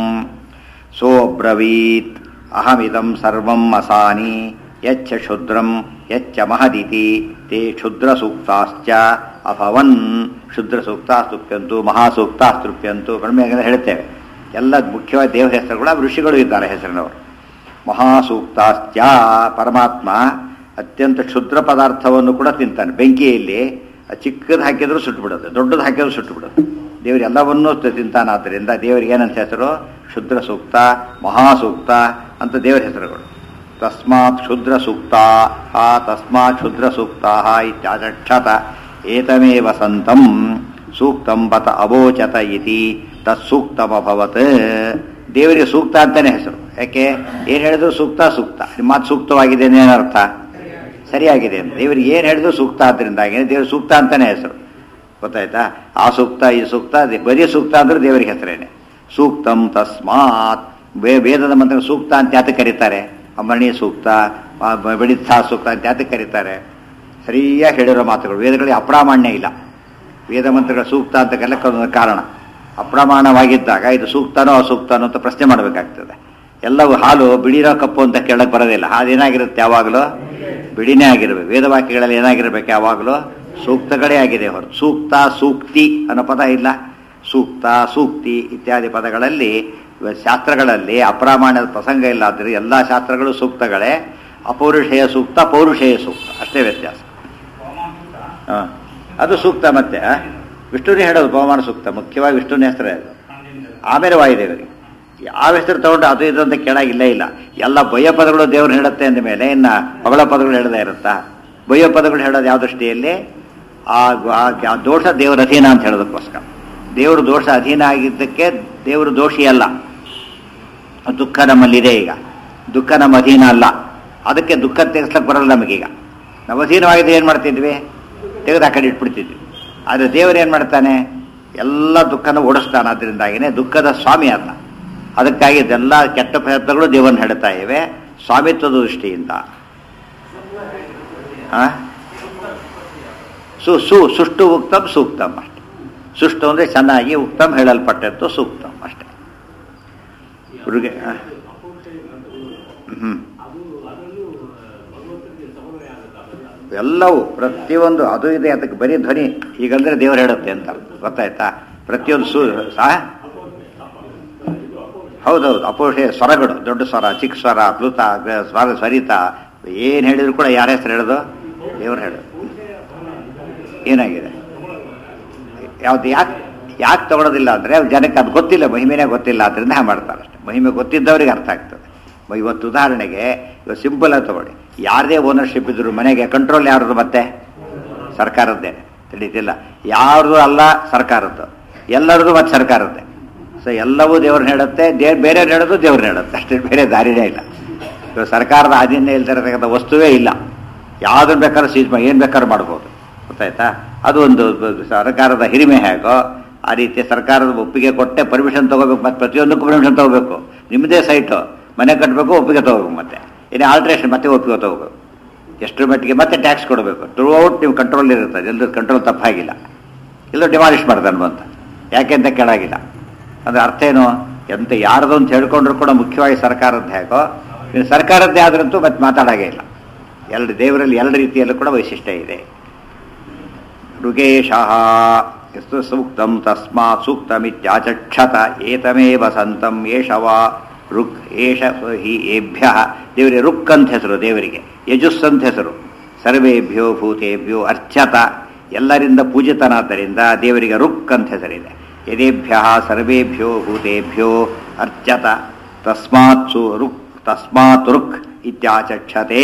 ಸೋಬ್ರವೀತ್ ಅಹಮಿದಂ ಸರ್ವಂ ಅಸಾನಿ ಯಚ್ಚ ಕ್ಷುದ್ರಂ ಯಚ್ಚ ಮಹದಿತಿ ತೇ ಕ್ಷುದ್ರ ಸೂಕ್ತಾಶ್ಚ ಅಭವನ್ ಕ್ಷುದ್ರ ಸೂಕ್ತಾಸ್ತುಪ್ಯಂತು ಮಹಾಸೂಕ್ತಾಸ್ತುಪ್ಯಂತು ಕಡಿಮೆ ಹೇಳ್ತೇವೆ ಎಲ್ಲ ಮುಖ್ಯವಾಗಿ ದೇವರ ಹೆಸರುಗಳು ಋಷಿಗಳು ಇದ್ದಾರೆ ಹೆಸರಿನವರು ಮಹಾಸೂಕ್ತಾಶ್ಚ ಪರಮಾತ್ಮ ಅತ್ಯಂತ ಕ್ಷುದ್ರ ಪದಾರ್ಥವನ್ನು ಕೂಡ ತಿಂತಾನೆ ಬೆಂಕಿಯಲ್ಲಿ ಚಿಕ್ಕದು ಹಾಕಿದ್ರು ಸುಟ್ಟುಬಿಡೋದು ದೊಡ್ಡದು ಹಾಕಿದ್ರು ಸುಟ್ಟುಬಿಡೋದು ದೇವರು ಎಲ್ಲವನ್ನೂ ತಿಂತಾನಾದ್ದರಿಂದ ದೇವರಿಗೆ ಏನಂತ ಹೆಸರು ಕ್ಷುದ್ರ ಸೂಕ್ತ ಮಹಾಸೂಕ್ತ ಅಂತ ದೇವರ ಹೆಸರುಗಳು ತಸ್ಮಾತ್ ಕ್ಷುದ್ರ ಸೂಕ್ತ ಆ ತಸ್ಮಾತ್ ಕ್ಷುದ್ರ ಸೂಕ್ತ ಇತ್ಯಾಚಕ್ಷತ ಏತಮೇವ ಸಂತಂ ಸೂಕ್ತಂ ಬತ ಅವೋಚತ ಇತಿ ತತ್ಸೂಕ್ತಮಭವತ್ ದೇವರಿಗೆ ಸೂಕ್ತ ಅಂತಾನೆ ಹೆಸರು ಯಾಕೆ ಏನು ಹೇಳಿದ್ರು ಸೂಕ್ತ ಸೂಕ್ತ ನಿಮ್ಮ ಮಾತು ಸೂಕ್ತವಾಗಿದೆ ಏನರ್ಥ ಸರಿಯಾಗಿದೆ ಅಂತ ದೇವರಿಗೆ ಏನು ಹೇಳಿದ್ರು ಸೂಕ್ತ ಆದ್ರಿಂದಾಗಿ ದೇವರು ಸೂಕ್ತ ಅಂತಾನೆ ಹೆಸರು ಗೊತ್ತಾಯ್ತಾ ಆ ಸೂಕ್ತ ಈ ಸೂಕ್ತ ಅದೇ- ಬರೀ ಸೂಕ್ತ ಅಂದ್ರೆ ದೇವರಿಗೆ ಹೆಸರೇನೆ ಸೂಕ್ತಂ ತಸ್ಮಾತ್ ವೇ- ವೇದದ ಮಂತ್ರ ಸೂಕ್ತ ಅಂತ ಯಾತಕ್ಕೆ ಕರೀತಾರೆ ಅಮರಣಿ ಸೂಕ್ತ ಬಡಿತ್ಸಾ ಸೂಕ್ತ ಅಂತ ಯಾತಕ್ಕೆ ಕರೀತಾರೆ ಸರಿಯಾಗಿ ಹೇಳಿರೋ ಮಾತುಗಳು ವೇದಗಳಿಗೆ ಅಪ್ರಾಮಾಣ್ಯ ಇಲ್ಲ ವೇದ ಮಂತ್ರಗಳ ಸೂಕ್ತ ಅಂತ ಕರೆಯಕ್ಕೆ ಒಂದು ಕಾರಣ ಅಪ್ರಮಾಣವಾಗಿದ್ದಾಗ ಇದು ಸೂಕ್ತನೋ ಅಸೂಕ್ತನೋ ಅಂತ ಪ್ರಶ್ನೆ ಮಾಡಬೇಕಾಗ್ತದೆ ಎಲ್ಲವೂ ಹಾಲು ಬಿಳಿರೋ ಕಪ್ಪು ಅಂತ ಕೇಳಕ್ಕೆ ಬರೋದಿಲ್ಲ ಹಾಲು ಏನಾಗಿರುತ್ತೆ ಯಾವಾಗಲೂ ಬಿಳಿನೇ ಆಗಿರ್ಬೇಕು ವೇದವಾಕ್ಯಗಳಲ್ಲಿ ಏನಾಗಿರ್ಬೇಕು ಯಾವಾಗಲೂ ಸೂಕ್ತಗಳೇ ಆಗಿದೆ ಹೊರತು ಸೂಕ್ತ ಸೂಕ್ತಿ ಅನ್ನೋ ಪದ ಇಲ್ಲ ಸೂಕ್ತ ಸೂಕ್ತಿ ಇತ್ಯಾದಿ ಪದಗಳಲ್ಲಿ ಇವ ಶಾಸ್ತ್ರಗಳಲ್ಲಿ ಅಪ್ರಾಮಾಣ್ಯದ ಪ್ರಸಂಗ ಇಲ್ಲ ಆದರೆ ಎಲ್ಲ ಶಾಸ್ತ್ರಗಳು ಸೂಕ್ತಗಳೇ ಅಪೌರುಷೇಯ ಸೂಕ್ತ ಪೌರುಷೇಯ ಸೂಕ್ತ ಅಷ್ಟೇ ವ್ಯತ್ಯಾಸ ಹ. ಅದು ಸೂಕ್ತ ಮತ್ತೆ ಆ? ವಿಷ್ಣುನೇ ಹೇಳೋದು ಪವಮಾನ ಸೂಕ್ತ ಮುಖ್ಯವಾಗಿ ವಿಷ್ಣುನೇ ಹೆಸರೇ ಅದು ಆಮೇಲೆ ವಾಯುದೇವರಿಗೆ ಯಾವ ಹೆಸರು ತಗೊಂಡು ಅದು ಇದು ಅಂತ ಕೇಳಾಗಿಲ್ಲೇ ಇಲ್ಲ ಎಲ್ಲ ಬಯ್ಯ ಪದಗಳು ದೇವ್ರು ಹೇಳುತ್ತೆ ಅಂದ ಮೇಲೆ ಇನ್ನ ಹೊಗಳ ಪದಗಳು ಹೇಳದೇ ಇರುತ್ತಾ ಬಯ್ಯ ಪದಗಳು ಹೇಳೋದು ಯಾವ ದೃಷ್ಟಿಯಲ್ಲಿ ಆ ಆ- ಆ ದೋಷ ದೇವರ ಅಧೀನ ಅಂತ ಹೇಳೋದಕ್ಕೋಸ್ಕರ ದೇವರು ದೋಷ ಅಧೀನ ಆಗಿದ್ದಕ್ಕೆ ದೇವರು ದೋಷಿ ಅಲ್ಲ ದುಃಖ ನಮ್ಮಲ್ಲಿದೆ ಈಗ ದುಃಖ ನಮ್ಮ ಅಧೀನ ಅಲ್ಲ ಅದಕ್ಕೆ ದುಃಖ ತೆಗೆಸ್ಲಕ್ಕೆ ಬರಲ್ಲ ನಮಗೀಗ ನಾವು ಅಧೀನವಾಗಿದ್ದು ಏನು ಮಾಡ್ತಿದ್ವಿ ತೆಗೆದು ಆ ಕಡೆ ಇಟ್ಬಿಡ್ತಿದ್ವಿ ಆದರೆ ದೇವರು ಏನು ಮಾಡ್ತಾನೆ ಎಲ್ಲ ದುಃಖನ ಓಡಿಸ್ತಾನೆ ಅದರಿಂದಾಗಿನೇ ದುಃಖದ ಸ್ವಾಮಿ ಅಲ್ಲ ಅದಕ್ಕಾಗಿ ಇದೆಲ್ಲ ಕೆಟ್ಟ ಪ್ರಯತ್ನಗಳು ದೇವರನ್ನು ಹೇಳ್ತಾ ಇವೆ ಸ್ವಾಮಿತ್ವದ ದೃಷ್ಟಿಯಿಂದ ಆ? ಸು ಸು ಸುಷ್ಟು ಉಕ್ತಂ ಸೂಕ್ತಂ ಅಷ್ಟೆ ಸುಷ್ಟು ಅಂದರೆ ಚೆನ್ನಾಗಿ ಉಕ್ತಂ ಹೇಳಲ್ಪಟ್ಟದ್ದು ಸೂಕ್ತಂ ಅಷ್ಟೆ ಹುಡುಗೆ ಹ್ಞೂ ಎಲ್ಲವೂ ಪ್ರತಿಯೊಂದು ಅದು ಇದೆ ಅದಕ್ಕೆ ಬರೀ ಧ್ವನಿ ಹೀಗಂದ್ರೆ ದೇವರು ಹೇಳುತ್ತೆ ಅಂತ ಗೊತ್ತಾಯ್ತಾ ಪ್ರತಿಯೊಂದು ಸು ಸಾ ಹೌದೌದು ಅಪೋಷೆ ಸ್ವರಗಳು ದೊಡ್ಡ ಸ್ವರ ಚಿಕ್ಕ ಸ್ವರ ಪ್ಲುತ ಗ- ಸ್ವರ ಸ್ವರಿತ ಏನು ಹೇಳಿದ್ರು ಕೂಡ ಯಾರ ಹೆಸರು ಹೇಳೋದು ದೇವರು ಹೇಳೋದು ಏನಾಗಿದೆ ಯಾವ್ದು ಯಾಕೆ ಯಾಕೆ ತಗೊಳ್ಳೋದಿಲ್ಲ ಅಂದರೆ ಜನಕ್ಕೆ ಅದು ಗೊತ್ತಿಲ್ಲ ಮಹಿಮೆನೇ ಗೊತ್ತಿಲ್ಲ ಅದರಿಂದ ಹಾಗೆ ಮಾಡ್ತಾರೆ ಅಷ್ಟೇ ಮಹಿಮೆ ಗೊತ್ತಿದ್ದವರಿಗೆ ಅರ್ಥ ಆಗ್ತದೆ ಮ- ಇವತ್ತು ಉದಾಹರಣೆಗೆ ಇವತ್ತು ಸಿಂಪಲ್ ಆಗಿ ತಗೊಳ್ಳಿ ಯಾರದೇ ಓನರ್ಶಿಪ್ ಇದ್ರು ಮನೆಗೆ ಕಂಟ್ರೋಲ್ ಯಾರದು ಮತ್ತೆ ಸರ್ಕಾರದ್ದೇ ತಿಳಿತಿಲ್ಲ ಯಾರ್ದು ಅಲ್ಲ ಸರ್ಕಾರದ್ದು ಎಲ್ಲರದು ಮತ್ತೆ ಸರ್ಕಾರದ್ದೇ ಸೊ ಎಲ್ಲವೂ ದೇವ್ರನ್ನ ಹೇಳುತ್ತೆ ದೇವ್ ಬೇರೆಯವ್ರು ಹೇಳೋದು ದೇವ್ರನ್ನ ಹೇಳುತ್ತೆ ಅಷ್ಟೇ ಬೇರೆ ದಾರಿನೇ ಇಲ್ಲ ಇವಾಗ ಸರ್ಕಾರದ ಅಧೀನ ಇಲ್ದಿರತಕ್ಕಂಥ ವಸ್ತುವೇ ಇಲ್ಲ ಯಾವ್ದನ್ನ ಬೇಕಾದ್ರೂ ಸೀಜ್ ಮಾಡಿ ಏನು ಬೇಕಾದ್ರೂ ಮಾಡ್ಬೋದು ಗೊತ್ತಾಯ್ತಾ ಅದು ಒಂದು ಬ- ಸರ್ಕಾರದ ಹಿರಿಮೆ ಹೇಗೋ ಆ ರೀತಿ ಸರ್ಕಾರದ ಒಪ್ಪಿಗೆ ಕೊಟ್ಟೆ ಪರ್ಮಿಷನ್ ತಗೋಬೇಕು ಮತ್ತೆ ಪ್ರತಿಯೊಂದಕ್ಕೂ ಪರ್ಮಿಷನ್ ತಗೋಬೇಕು ನಿಮ್ಮದೇ ಸೈಟು ಮನೆ ಕಟ್ಟಬೇಕು ಒಪ್ಪಿಗೆ ತಗೋಬೇಕು ಮತ್ತೆ ಇನ್ನು ಆಲ್ಟ್ರೇಷನ್ ಮತ್ತೆ ಒಪ್ಪಿಗೆ ತಗೋಬೇಕು ಎಷ್ಟು ಮಟ್ಟಿಗೆ ಮತ್ತೆ ಟ್ಯಾಕ್ಸ್ ಕೊಡಬೇಕು ಥ್ರೂ ಔಟ್ ನೀವು ಕಂಟ್ರೋಲ್ ಇರುತ್ತೆ ಎಲ್ಲರ ಕಂಟ್ರೋಲ್ ತಪ್ಪಾಗಿಲ್ಲ ಎಲ್ಲರೂ ಡಿಮಾಲಿಷ್ ಮಾಡ್ತಾನೆ ಬಂತ ಯಾಕೆ ಅಂತ ಕೇಳಾಗಿಲ್ಲ ಅಂದ್ರೆ ಅರ್ಥ ಏನು ಎಂತ ಯಾರ್ದು ಅಂತ ಹೇಳ್ಕೊಂಡ್ರು ಕೂಡ ಮುಖ್ಯವಾಗಿ ಸರ್ಕಾರದ್ದು ಹೇಗೋ ಇನ್ನು ಸರ್ಕಾರದ್ದೇ ಆದ್ರಂತೂ ಮತ್ತೆ ಮಾತಾಡಾಗೇ ಇಲ್ಲ ಎರಡು ದೇವರಲ್ಲಿ ಎರಡು ರೀತಿಯಲ್ಲೂ ಕೂಡ ವೈಶಿಷ್ಟ್ಯ ಇದೆ ಋಗೇಶ ಎಷ್ಟು ಸೂಕ್ತಂ ತಸ್ಮಾತ್ ಸೂಕ್ತಮಿತ್ಯಾಚಕ್ಷತ ಏತಮೇವ ಸಂತಂ ಏಷವ ರುಕ್ ಏಷ ಹಿ ಏಭ್ಯ ದೇವರಿಗೆ ರುಕ್ ಅಂತ ಹೆಸರು ದೇವರಿಗೆ ಯಜುಸ್ ಅಂತ ಹೆಸರು ಸರ್ವೇಭ್ಯೋ ಭೂತೇಭ್ಯೋ ಅರ್ಚತ ಎಲ್ಲರಿಂದ ಪೂಜಿತನಾದ್ದರಿಂದ ದೇವರಿಗೆ ರುಕ್ ಅಂತ ಹೆಸರಿದೆ ಯದೇಭ್ಯ ಸರ್ವೇಭ್ಯೋ ಭೂತೇಭ್ಯೋ ಅರ್ಚತ ತಸ್ಮಾತ್ ಸು ರುಕ್ ತಸ್ಮಾತ್ ರುಕ್ ಇತ್ಯಾಚಕ್ಷತೆ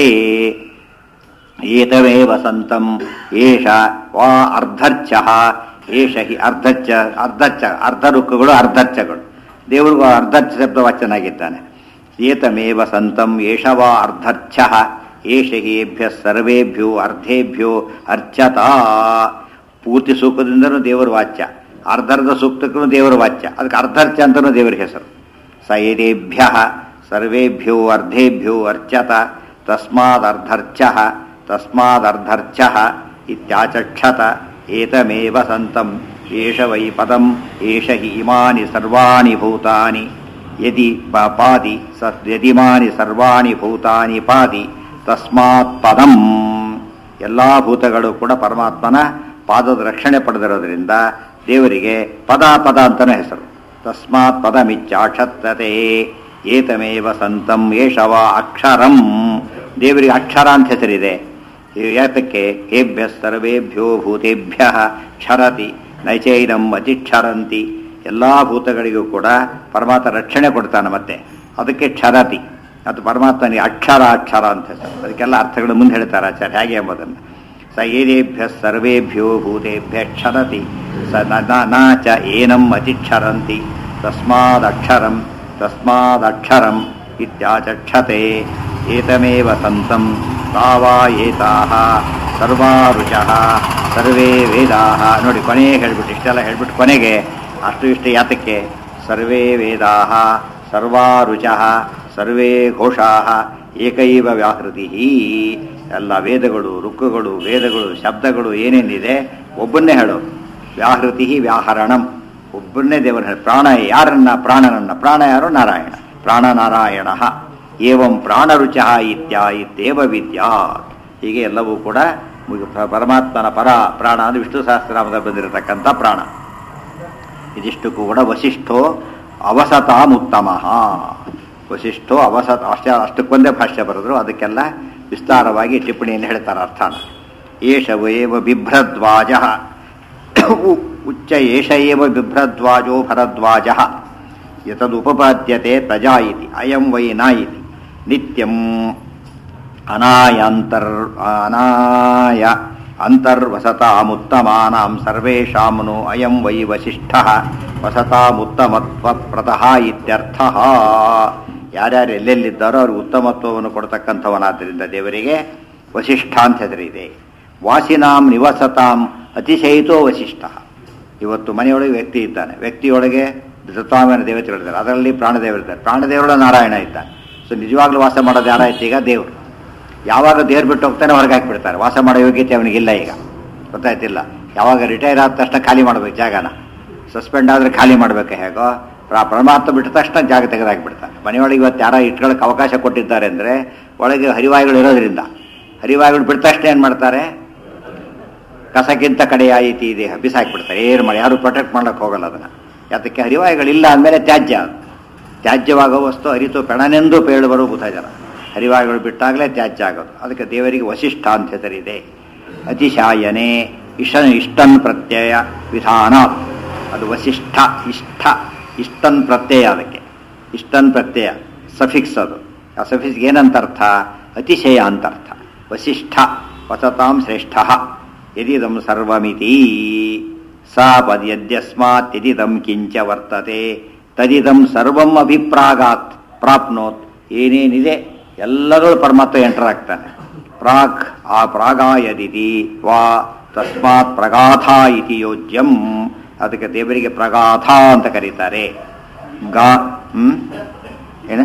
ಏತಮೇವ ಸಂತಂ ಏಷ ವಾ ಅರ್ಧರ್ಚ ಏಷ ಹಿ ಅರ್ಧಚ್ಚ ಅರ್ಧಚ್ಚ ಅರ್ಧರುಕ್ಕುಗಳು ಅರ್ಧರ್ಚಗಳು ದೇವರಿಗೂ ಅರ್ಧರ್ಚ ಶಬ್ದ ವಾಚನಾಗಿದ್ದಾನೆ ಏತಮೇವ ಸಂತಂ ಏಷ ವಾ ಅರ್ಧರ್ಚ ಏಷ ಹೇಭ್ಯ ಸರ್ವೇಭ್ಯೋ ಅರ್ಧೇಭ್ಯೋ ಅರ್ಚತಾ ಪೂರ್ತಿ ಸೂಕ್ತದಿಂದನೂ ದೇವರ ವಾಚ್ಯ ಅರ್ಧರ್ಧ ಸೂಕ್ತಕ್ಕೂ ದೇವರ ವಾಚ್ಯ ಅದಕ್ಕೆ ಅರ್ಧರ್ಚ ಅಂತನೂ ದೇವರ ಹೆಸರು ಸ ಏದೇಭ್ಯ ಸರ್ವೇಭ್ಯೋ ಅರ್ಧೇಭ್ಯೋ ಅರ್ಚತ ತಸ್ಮಾದರ್ಧರ್ಚ ತಸ್ಮಾದರ್ಧರ್ಚ ಇತ್ಯಾಚಕ್ಷತ ಏತಮೇವ ಸಂತಂ ಏಷ ವೈ ಪದಂ ಏಷ ಹಿ ಇಮಾನಿ ಸರ್ವಾಣಿ ಭೂತಾನಿ ಯದಿ ಪ- ಪಾದಿ ಸ ಯದಿಮಾನಿ ಸರ್ವಾಣಿ ಭೂತಾನಿ ಪಾದಿ ತಸ್ಮಾತ್ ಪದಂ ಎಲ್ಲ ಭೂತಗಳು ಕೂಡ ಪರಮಾತ್ಮನ ಪಾದದ ರಕ್ಷಣೆ ಪಡೆದಿರೋದ್ರಿಂದ ದೇವರಿಗೆ ಪದ ಪದ ಅಂತಲೇ ಹೆಸರು ತಸ್ಮಾತ್ ಪದಮಿಚ್ಚಾಕ್ಷತ್ತತೆ ಏತಮೇವ ಸಂತಂ ಏಷವ ಅಕ್ಷರಂ ದೇವರಿಗೆ ಅಕ್ಷರ ಅಂತ ಹೆಸರಿದೆ ಯಾತಕ್ಕೆ ಹೇಭ್ಯ ಸರ್ವೇಭ್ಯೋ ಭೂತೇಭ್ಯ ಕ್ಷರತಿ ನೈಚೈನಂ ಅತಿಕ್ಷರಂತಿ ಎಲ್ಲ ಭೂತಗಳಿಗೂ ಕೂಡ ಪರಮಾತ್ಮ ರಕ್ಷಣೆ ಕೊಡ್ತಾನೆ ಮತ್ತೆ ಅದಕ್ಕೆ ಕ್ಷರತಿ ಅದು ಪರಮಾತ್ಮನಿಗೆ ಅಕ್ಷರ ಅಕ್ಷರ ಅಂತ ಹೆಸರು ಅದಕ್ಕೆಲ್ಲ ಅರ್ಥಗಳು ಮುಂದೆ ಹೇಳ್ತಾರೆ ಆಚಾರ್ಯ ಹೇಗೆ ಎಂಬುದನ್ನು ಸ ಏನೇಭ್ಯ ಸರ್ವೇಭ್ಯೋ ಭೂತೇಭ್ಯ ಕ್ಷರತಿ ಸ ನ ನ- ನ ಚ ಏನಂ ಅತಿಕ್ಷರಂತಿ ತಸ್ಮಾದಕ್ಷರಂ ತಸ್ಮಾದಕ್ಷರಂ ಇತ್ಯಾಚಕ್ಷತೆ ಏತಮೇವ ಸಂತಂ ತಾವಾ ಏತಾಹ ಸರ್ವಾ ರುಚಃ ಸರ್ವೇ ವೇದಾಹ ನೋಡಿ ಕೊನೆಗೆ ಹೇಳ್ಬಿಟ್ಟು ಇಷ್ಟೆಲ್ಲ ಹೇಳ್ಬಿಟ್ಟು ಕೊನೆಗೆ ಅಷ್ಟು ಇಷ್ಟು ಯಾತಕ್ಕೆ ಸರ್ವೇ ವೇದಾಹ ಸರ್ವಾ ರುಚಃ ಸರ್ವೇ ಘೋಷಾಹ ಏಕೈವ ವ್ಯಾಹೃತಿ ಎಲ್ಲ ವೇದಗಳು ರುಕ್ಕುಗಳು ವೇದಗಳು ಶಬ್ದಗಳು ಏನೇನಿದೆ ಒಬ್ಬನ್ನೇ ಹೇಳೋದು ವ್ಯಾಹೃತಿ ವ್ಯಾಹರಣಂ ಒಬ್ಬನ್ನೇ ದೇವರ ಹೇಳಿ ಪ್ರಾಣ ಯಾರನ್ನ ಪ್ರಾಣನನ್ನ ಪ್ರಾಣ ಯಾರು ನಾರಾಯಣ ಪ್ರಾಣ ನಾರಾಯಣ ಏವಂ ಪ್ರಾಣರುಚ ಇತ್ಯಾ ಇತ್ಯೇವ ವಿದ್ಯಾ ಹೀಗೆ ಎಲ್ಲವೂ ಕೂಡ ಮುಗಿ- ಪ- ಪರಮಾತ್ಮನ ಪರ ಪ್ರಾಣ ಅಂದ್ರೆ ವಿಷ್ಣು ಸಹಸ್ರನಾಮದಲ್ಲಿ ಬಂದಿರತಕ್ಕಂಥ ಪ್ರಾಣ ಇದಿಷ್ಟು ಕೂಡ ವಸಿಷ್ಠೋ ಅವಸತಾಮುತ್ತಮ ವಸಿಷ್ಠೋ ಅವಸತ್ ಅಷ್ಟ ಅಷ್ಟಕ್ಕೊಂದೇ ಭಾಷ್ಯ ಬರೆದ್ರು ಅದಕ್ಕೆಲ್ಲ ವಿಸ್ತಾರವಾಗಿ ಟಿಪ್ಪಣಿಯನ್ನು ಹೇಳ್ತಾರೆ ಅರ್ಥಾನ ಏಷ ಏವ ಬಿಭ್ರದ್ವಾಜ ಉಚ್ಚ ಏಷ ಏವ ಬಿಭ್ರದ್ವಾಜೋ ಭರದ್ವಾಜ ಯತದುಪಪಾದ್ಯತೆ ಪ್ರಜಾ ಇತಿ ಅಯಂ ವೈ ನ ಇತಿ ನಿತ್ಯಂ ಅನಾಯಾಂತರ್ ಅನಾಯ ಅಂತರ್ವಸತಾಮುತ್ತಮಾನಾಂ ಸರ್ವೇಷಾಂನು ಅಯಂ ವೈ ವಸಿಷ್ಠಃ ವಸತಾಮುತ್ತಮತ್ವಪ್ರತಃ ಇತ್ಯರ್ಥಃ ಯಾರ್ಯಾರು ಎಲ್ಲೆಲ್ಲಿದ್ದಾರೋ ಅವ್ರಿಗೆ ಉತ್ತಮತ್ವವನ್ನು ಕೊಡ್ತಕ್ಕಂಥವನಾದ್ದರಿಂದ ದೇವರಿಗೆ ವಸಿಷ್ಠ ಅಂತ ಹೆಸರಿದೆ ವಾಸಿನಾಂ ನಿವಸತಾಂ ಅತಿಶಯಿತೋ ವಸಿಷ್ಠ ಇವತ್ತು ಮನೆಯೊಳಗೆ ವ್ಯಕ್ತಿ ಇದ್ದಾನೆ ವ್ಯಕ್ತಿಯೊಳಗೆ ದತ್ತಾಮೇನ ದೇವತೆಗಳಿದ್ದಾರೆ ಅದರಲ್ಲಿ ಪ್ರಾಣದೇವರಿದ್ದಾರೆ ಪ್ರಾಣದೇವರೊಳಗೆ ನಾರಾಯಣ ಇದ್ದಾನೆ ಸೊ ನಿಜವಾಗ್ಲೂ ವಾಸ ಮಾಡೋದು ಯಾರಾಯ್ತು ಈಗ ದೇವರು ಯಾವಾಗ ದೇವ್ರು ಬಿಟ್ಟು ಹೋಗ್ತಾನೆ ಹೊರಗೆ ಹಾಕ್ಬಿಡ್ತಾರೆ ವಾಸ ಮಾಡೋ ಯೋಗ್ಯತೆ ಅವನಿಗಿಲ್ಲ ಈಗ ಗೊತ್ತಾಯ್ತಿಲ್ಲ ಯಾವಾಗ ರಿಟೈರ್ ಆದ ತಕ್ಷಣ ಖಾಲಿ ಮಾಡ್ಬೇಕು ಜಾಗನ ಸಸ್ಪೆಂಡ್ ಆದರೆ ಖಾಲಿ ಮಾಡ್ಬೇಕು ಹೇಗೋ ಪ್ರ- ಪರಮಾತ್ಮ ಬಿಟ್ಟ ತಕ್ಷಣ ಜಾಗ ತೆಗೆದಾಕ್ಬಿಡ್ತಾನೆ ಮನೆಯೊಳಗೆ ಇವತ್ತು ಯಾರೋ ಇಟ್ಕೊಳ್ಳೋಕೆ ಅವಕಾಶ ಕೊಟ್ಟಿದ್ದಾರೆ ಅಂದರೆ ಒಳಗೆ ಹರಿವಾಯುಗಳು ಇರೋದ್ರಿಂದ ಹರಿವಾಯುಗಳು ಬಿಟ್ಟ ತಕ್ಷಣ ಏನು ಮಾಡ್ತಾರೆ ಕಸಕ್ಕಿಂತ ಕಡೆಯಾಯಿತಿ ಇದೆ ಬಿಸಾಕ್ಬಿಡ್ತಾರೆ ಏನು ಮಾಡಿ ಯಾರು ಪ್ರೊಟೆಕ್ಟ್ ಮಾಡಕ್ಕೆ ಹೋಗಲ್ಲ ಅದನ್ನು ಯಾತಕ್ಕೆ ಹರಿವಾಯುಗಳಿಲ್ಲ ಅಂದಮೇಲೆ ತ್ಯಾಜ್ಯ ಅದು. ತ್ಯಾಜ್ಯವಾಗೋ ವಸ್ತು ಅರಿತು ಪೆಣನೆಂದು ಪೇಳು ಬರೋ ಬುಧ ಜನ ಹರಿವಾಯುಗಳು ಬಿಟ್ಟಾಗಲೇ ತ್ಯಾಜ್ಯ ಆಗೋದು ಅದಕ್ಕೆ ದೇವರಿಗೆ ವಸಿಷ್ಠ ಅಂತ ಹೆಸರಿದೆ ಅತಿಶಾಯನೆ ಇಶ ಇಷ್ಟನ್ ಪ್ರತ್ಯಯ ವಿಧಾನ ಅದು ವಸಿಷ್ಠ ಇಷ್ಠ ಇಷ್ಟನ್ ಪ್ರತ್ಯಯ ಅದಕ್ಕೆ ಇಷ್ಟನ್ ಪ್ರತ್ಯಯ ಸಫಿಕ್ಸ್ ಅದು ಆ ಸಫಿಕ್ಸ್ ಏನಂತ ಅರ್ಥ ಅತಿಶಯ ಅಂತ ಅರ್ಥ ವಸಿಷ್ಠ ವಸತಾಂ ಶ್ರೇಷ್ಠ ಯದಿದಂ ಸರ್ವಮಿತಿ ಸಾ ಪದ್ಯಸ್ಮಾತ್ ಯದಿದಂ ಕಿಂಚ ವರ್ತತೆ ತದಿದಂ ಸರ್ವಂ ಅಭಿಪ್ರಾಗಾತ್ ಪ್ರಾಪ್ನೋತ್ ಏನೇನಿದೆ ಎಲ್ಲರೂ ಪರಮಾತ್ಮ ಎಂಟರ್ ಆಗ್ತಾನೆ ಪ್ರಾಕ್ ಆ ಪ್ರಾಗಾಯದಿತಿ ವಾ ತಸ್ಮಾತ್ ಪ್ರಗಾಥ ಇತಿ ಯೋಜ್ಯಂ ಅದಕ್ಕೆ ದೇವರಿಗೆ ಪ್ರಗಾಥ ಅಂತ ಕರೀತಾರೆ ಗಾ ಹ್ಮ್ ಏನ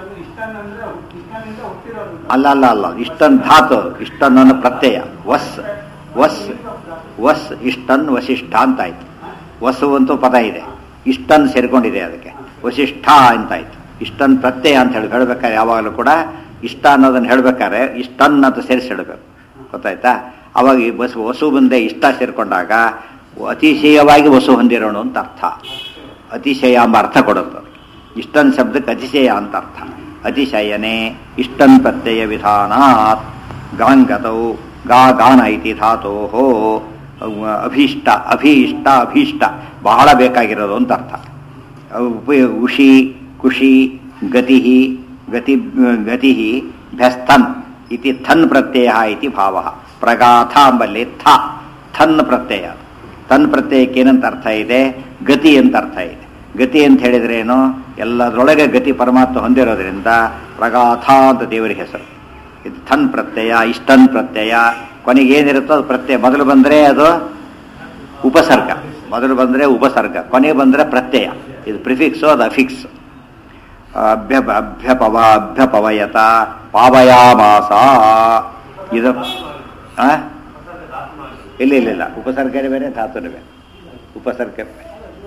ಅಲ್ಲ ಅಲ್ಲ ಅಲ್ಲ ಇಷ್ಟನ್ ಧಾತು ಇಷ್ಟನ್ ಅನ್ನೋ ಪ್ರತ್ಯಯ ವಸ್ ವಸ್ ವಸ್ ಇಷ್ಟನ್ ವಸಿಷ್ಠ ಅಂತ ಆಯ್ತು ವಸು ಅಂತೂ ಪದ ಇದೆ ಇಷ್ಟನ್ ಸೇರ್ಕೊಂಡಿದೆ ಅದಕ್ಕೆ ವಸಿಷ್ಠ ಅಂತಾಯ್ತು ಇಷ್ಟನ್ ಪ್ರತ್ಯಯ ಅಂತ ಹೇಳಿ ಹೇಳ್ಬೇಕಾದ್ರೆ ಯಾವಾಗಲೂ ಕೂಡ ಇಷ್ಟ ಅನ್ನೋದನ್ನ ಹೇಳ್ಬೇಕಾದ್ರೆ ಇಷ್ಟನ್ ಅಂತ ಸೇರಿಸಿ ಹೇಳಬೇಕು ಗೊತ್ತಾಯ್ತಾ ಅವಾಗ ಈ ಬಸ್ ವಸು ಮುಂದೆ ಇಷ್ಟ ಸೇರ್ಕೊಂಡಾಗ ಅತಿಶಯವಾಗಿ ವಸು ಹೊಂದಿರೋಣ ಅಂತ ಅರ್ಥ ಅತಿಶಯ ಎಂಬ ಅರ್ಥ ಕೊಡುತ್ತೆ ಇಷ್ಟನ್ ಶಬ್ದಕ್ಕೆ ಅತಿಶಯ ಅಂತ ಅರ್ಥ ಅತಿಶಯನೆ ಇಷ್ಟನ್ ಪ್ರತ್ಯಯ ವಿಧಾನಾತ್ ಗಾಂಗತೌ ಗಾ ಗಾನ ಇತಿ ಧಾತೋ ಅಭೀಷ್ಟ ಅಭೀಷ್ಟ ಅಭೀಷ್ಟ ಬಹಳ ಬೇಕಾಗಿರೋದು ಅಂತ ಅರ್ಥ ಉಪ- ಉಷಿ ಕುಷಿ ಗತಿ ಗತಿ ಗತಿ ಭ್ಯಸ್ತನ್ ಇತಿ ಥನ್ ಪ್ರತ್ಯಯ ಇತಿ ಭಾವ ಪ್ರಗಾಥ ಎಂಬಲ್ಲಿ ಥ ಥನ್ ಪ್ರತ್ಯಯ ತನ್ ಪ್ರತ್ಯಯಕ್ಕೆ ಏನಂತ ಅರ್ಥ ಇದೆ ಗತಿ ಅಂತ ಅರ್ಥ ಇದೆ ಗತಿ ಅಂತ ಹೇಳಿದ್ರೆ ಏನು ಎಲ್ಲದರೊಳಗೆ ಗತಿ ಪರಮಾತ್ಮ ಹೊಂದಿರೋದ್ರಿಂದ ಪ್ರಗಾಥ ಅಂತ ದೇವರಿಗೆ ಹೆಸರು ಇದು ಥನ್ ಪ್ರತ್ಯಯ ಇಷ್ಟನ್ ಪ್ರತ್ಯಯ ಕೊನೆಗೆ ಏನಿರುತ್ತೋ ಅದು ಪ್ರತ್ಯಯ ಮೊದಲು ಬಂದರೆ ಅದು ಉಪಸರ್ಗ ಮೊದಲು ಬಂದರೆ ಉಪಸರ್ಗ ಕೊನೆ ಬಂದರೆ ಪ್ರತ್ಯಯ ಇದು ಪ್ರಿಫಿಕ್ಸು ಅದು ಅಫಿಕ್ಸ್ ಅಭ್ಯ ಅಭ್ಯಪವ ಅಭ್ಯಪವಯತ ಪಾವಯಾಮಾಸ ಇದು ಆ? ಇಲ್ಲ ಇಲ್ಲ ಇಲ್ಲ ಉಪಸರ್ಗನೇ ಬೇರೆ ಧಾತುನೇ ಬೇರೆ ಉಪಸರ್ಗ ಬೇರೆ.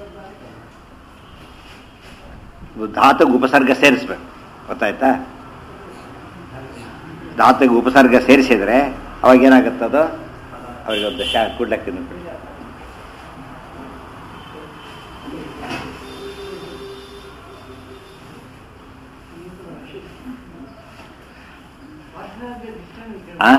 ಧಾತುಗೆ ಉಪಸರ್ಗ ಸೇರಿಸ್ಬೇಕು ಗೊತ್ತಾಯ್ತಾ ಧಾತುಗೆ ಉಪಸರ್ಗ ಸೇರಿಸಿದ್ರೆ ಅವಾಗ ಏನಾಗುತ್ತದು ಅವಾಗ ಒಂದು ಶಾ ಕೂಡ್ಲಕ್ಕೆ ನಿಂತು ಆ?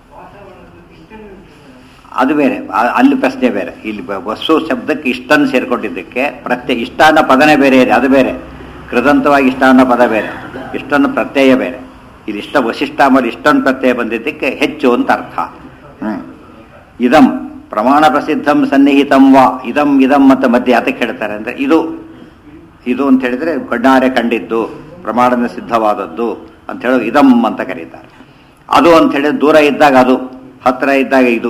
ಅದು ಬೇರೆ ಆ- ಅಲ್ಲಿ ಪ್ರಶ್ನೆ ಬೇರೆ ಇಲ್ಲಿ ಬ- ವಸ್ತು ಶಬ್ದಕ್ಕೆ ಇಷ್ಟನ್ನು ಸೇರ್ಕೊಂಡಿದ್ದಕ್ಕೆ ಪ್ರತ್ಯಯ ಇಷ್ಟ ಅನ್ನೋ ಪದನೇ ಬೇರೆ ಇದೆ ಅದು ಬೇರೆ ಕೃದಂತವಾಗಿ ಇಷ್ಟ ಅನ್ನೋ ಪದ ಬೇರೆ ಇಷ್ಟನ್ನು ಪ್ರತ್ಯಯ ಬೇರೆ ಇಲ್ಲಿ ಇಷ್ಟ ವಶಿಷ್ಠ ಮಾಡಿ ಇಷ್ಟನ್ನು ಪ್ರತ್ಯಯ ಬಂದಿದ್ದಕ್ಕೆ ಹೆಚ್ಚು ಅಂತ ಅರ್ಥ ಹ್ಮ್ ಇದಂ ಪ್ರಮಾಣ ಪ್ರಸಿದ್ಧಂ ಸನ್ನಿಹಿತಂ ವಾ ಇದಂ ಇದಂ ಮತ್ತು ಮಧ್ಯೆ ಯಾತಕ್ಕೆ ಹೇಳ್ತಾರೆ ಅಂದ್ರೆ ಇದು ಇದು ಅಂತ ಹೇಳಿದ್ರೆ ಕಣ್ಣಾರೆ ಕಂಡಿದ್ದು ಪ್ರಮಾಣದ ಸಿದ್ಧವಾದದ್ದು ಅಂತ ಹೇಳಿ ಇದಂ ಅಂತ ಕರೀತಾರೆ ಅದು ಅಂತ ಹೇಳಿದ್ರೆ ದೂರ ಇದ್ದಾಗ ಅದು ಹತ್ರ ಇದ್ದಾಗ ಇದು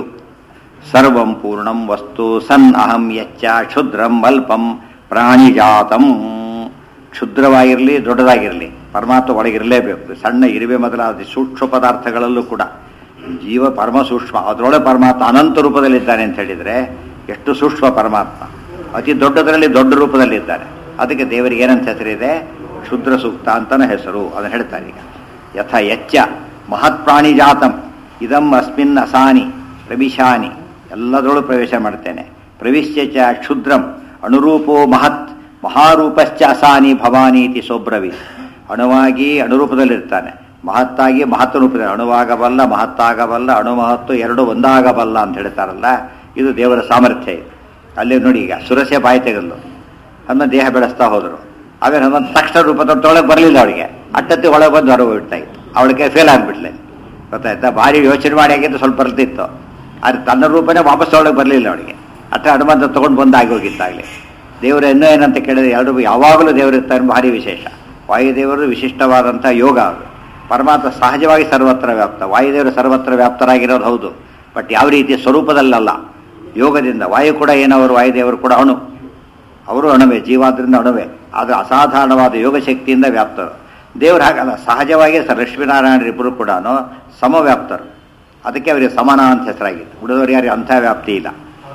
ಸರ್ವಂ ಪೂರ್ಣಂ ವಸ್ತು ಸನ್ ಅಹಂ ಯಚ್ಚ ಕ್ಷುದ್ರಂ ಅಲ್ಪಂ ಪ್ರಾಣಿಜಾತಂ ಕ್ಷುದ್ರವಾಗಿರಲಿ ದೊಡ್ಡದಾಗಿರಲಿ ಪರಮಾತ್ಮ ಒಳಗಿರಲೇಬೇಕು ಸಣ್ಣ ಇರುವೆ ಮೊದಲಾದ ಸೂಕ್ಷ್ಮ ಪದಾರ್ಥಗಳಲ್ಲೂ ಕೂಡ ಜೀವ ಪರಮ ಸೂಕ್ಷ್ಮ ಅದರೊಳಗೆ ಪರಮಾತ್ಮ ಅನಂತ ರೂಪದಲ್ಲಿದ್ದಾನೆ ಅಂತ ಹೇಳಿದರೆ ಎಷ್ಟು ಸೂಕ್ಷ್ಮ ಪರಮಾತ್ಮ ಅತಿ ದೊಡ್ಡದರಲ್ಲಿ ದೊಡ್ಡ ರೂಪದಲ್ಲಿದ್ದಾನೆ ಅದಕ್ಕೆ ದೇವರಿಗೆ ಏನಂತ ಹೆಸರಿದೆ ಕ್ಷುದ್ರ ಸೂಕ್ತ ಅಂತನ ಹೆಸರು ಅದನ್ನು ಹೇಳ್ತಾರೆ ಈಗ ಯಥ ಯಚ್ಚ ಮಹತ್ ಪ್ರಾಣಿ ಜಾತಂ ಇದಂ ಅಸ್ಮಿನ್ ಅಸಾನಿ ಪ್ರವಿಶಾನಿ ಎಲ್ಲದರಲ್ಲೂ ಪ್ರವೇಶ ಮಾಡ್ತೇನೆ ಪ್ರವಿಶ್ಯ ಚ ಕ್ಷುದ್ರಂ ಅನುರೂಪೋ ಮಹತ್ ಮಹಾರೂಪಶ್ಚ ಅಸಾನಿ ಭವಾನಿ ಇತಿ ಸೋಬ್ರವಿ ಅಣುವಾಗಿ ಅಣುರೂಪದಲ್ಲಿರ್ತಾನೆ ಮಹತ್ತಾಗಿ ಮಹತ್ವ ರೂಪದಲ್ಲಿ ಅಣುವಾಗಬಲ್ಲ ಮಹತ್ತಾಗಬಲ್ಲ ಅಣು ಮಹತ್ತು ಎರಡು ಒಂದಾಗಬಲ್ಲ ಅಂತ ಹೇಳ್ತಾರಲ್ಲ ಇದು ದೇವರ ಸಾಮರ್ಥ್ಯ ಇದು ಅಲ್ಲಿ ನೋಡಿ ಈಗ ಸುರಸೆ ಬಾಯಿ ತೆಗೆದು ಹನುಮ ದೇಹ ಬೆಳೆಸ್ತಾ ಹೋದರು ಆಮೇಲೆ ಹನುಮಂತ ತಕ್ಷಣ ರೂಪದೊಳಗೆ ಬರಲಿಲ್ಲ ಅವಳಿಗೆ ಅಟ್ಟತ್ತಿ ಒಳಗೆ ಬಂದು ಹೊರಗೆ ಬಿಡ್ತಾ ಇತ್ತು ಅವಳಿಗೆ ಫೇಲ್ ಆಗಿಬಿಟ್ಲೆ ಗೊತ್ತಾಯ್ತಾ ಭಾರಿ ಯೋಚನೆ ಮಾಡಿ ಆಗಿದ್ದು ಸ್ವಲ್ಪ ಬರ್ತಿತ್ತು ಆದರೆ ತನ್ನ ರೂಪನೇ ವಾಪಸ್ ಒಳಗೆ ಬರಲಿಲ್ಲ ಅವಳಿಗೆ ಅಟ್ಟ ಹನುಮಂತ ತೊಗೊಂಡು ಬಂದು ಆಗೋಗಿತ್ತಾಗಲಿ ದೇವರು ಇನ್ನೂ ಏನಂತ ಕೇಳಿದ್ರೆ ಎರಡು ಯಾವಾಗಲೂ ದೇವರು ಇರ್ತಾರೆ ಭಾರಿ ವಿಶೇಷ ವಾಯುದೇವರು ವಿಶಿಷ್ಟವಾದಂಥ ಯೋಗ ಅದು ಪರಮಾತ್ಮ ಸಹಜವಾಗಿ ಸರ್ವತ್ರ ವ್ಯಾಪ್ತ ವಾಯುದೇವರು ಸರ್ವತ್ರ ವ್ಯಾಪ್ತರಾಗಿರೋದು ಹೌದು ಬಟ್ ಯಾವ ರೀತಿ ಸ್ವರೂಪದಲ್ಲಲ್ಲ ಯೋಗದಿಂದ ವಾಯು ಕೂಡ ಏನವರು ವಾಯುದೇವರು ಕೂಡ ಅಣು ಅವರು ಅಣುವೆ ಜೀವಾದ್ರಿಂದ ಅಣುವೆ ಆದರೆ ಅಸಾಧಾರಣವಾದ ಯೋಗ ಶಕ್ತಿಯಿಂದ ವ್ಯಾಪ್ತರು ದೇವರು ಹಾಗಲ್ಲ ಸಹಜವಾಗಿ ಸ ಲಕ್ಷ್ಮೀನಾರಾಯಣರಿಬ್ಬರು ಕೂಡ ಸಮವ್ಯಾಪ್ತರು ಅದಕ್ಕೆ ಅವರಿಗೆ ಸಮಾನ ಅಂತ ಹೆಸರಾಗಿತ್ತು ಉಳಿದವರು ಯಾರಿಗೆ ಅಂಥ ವ್ಯಾಪ್ತಿ ಇಲ್ಲ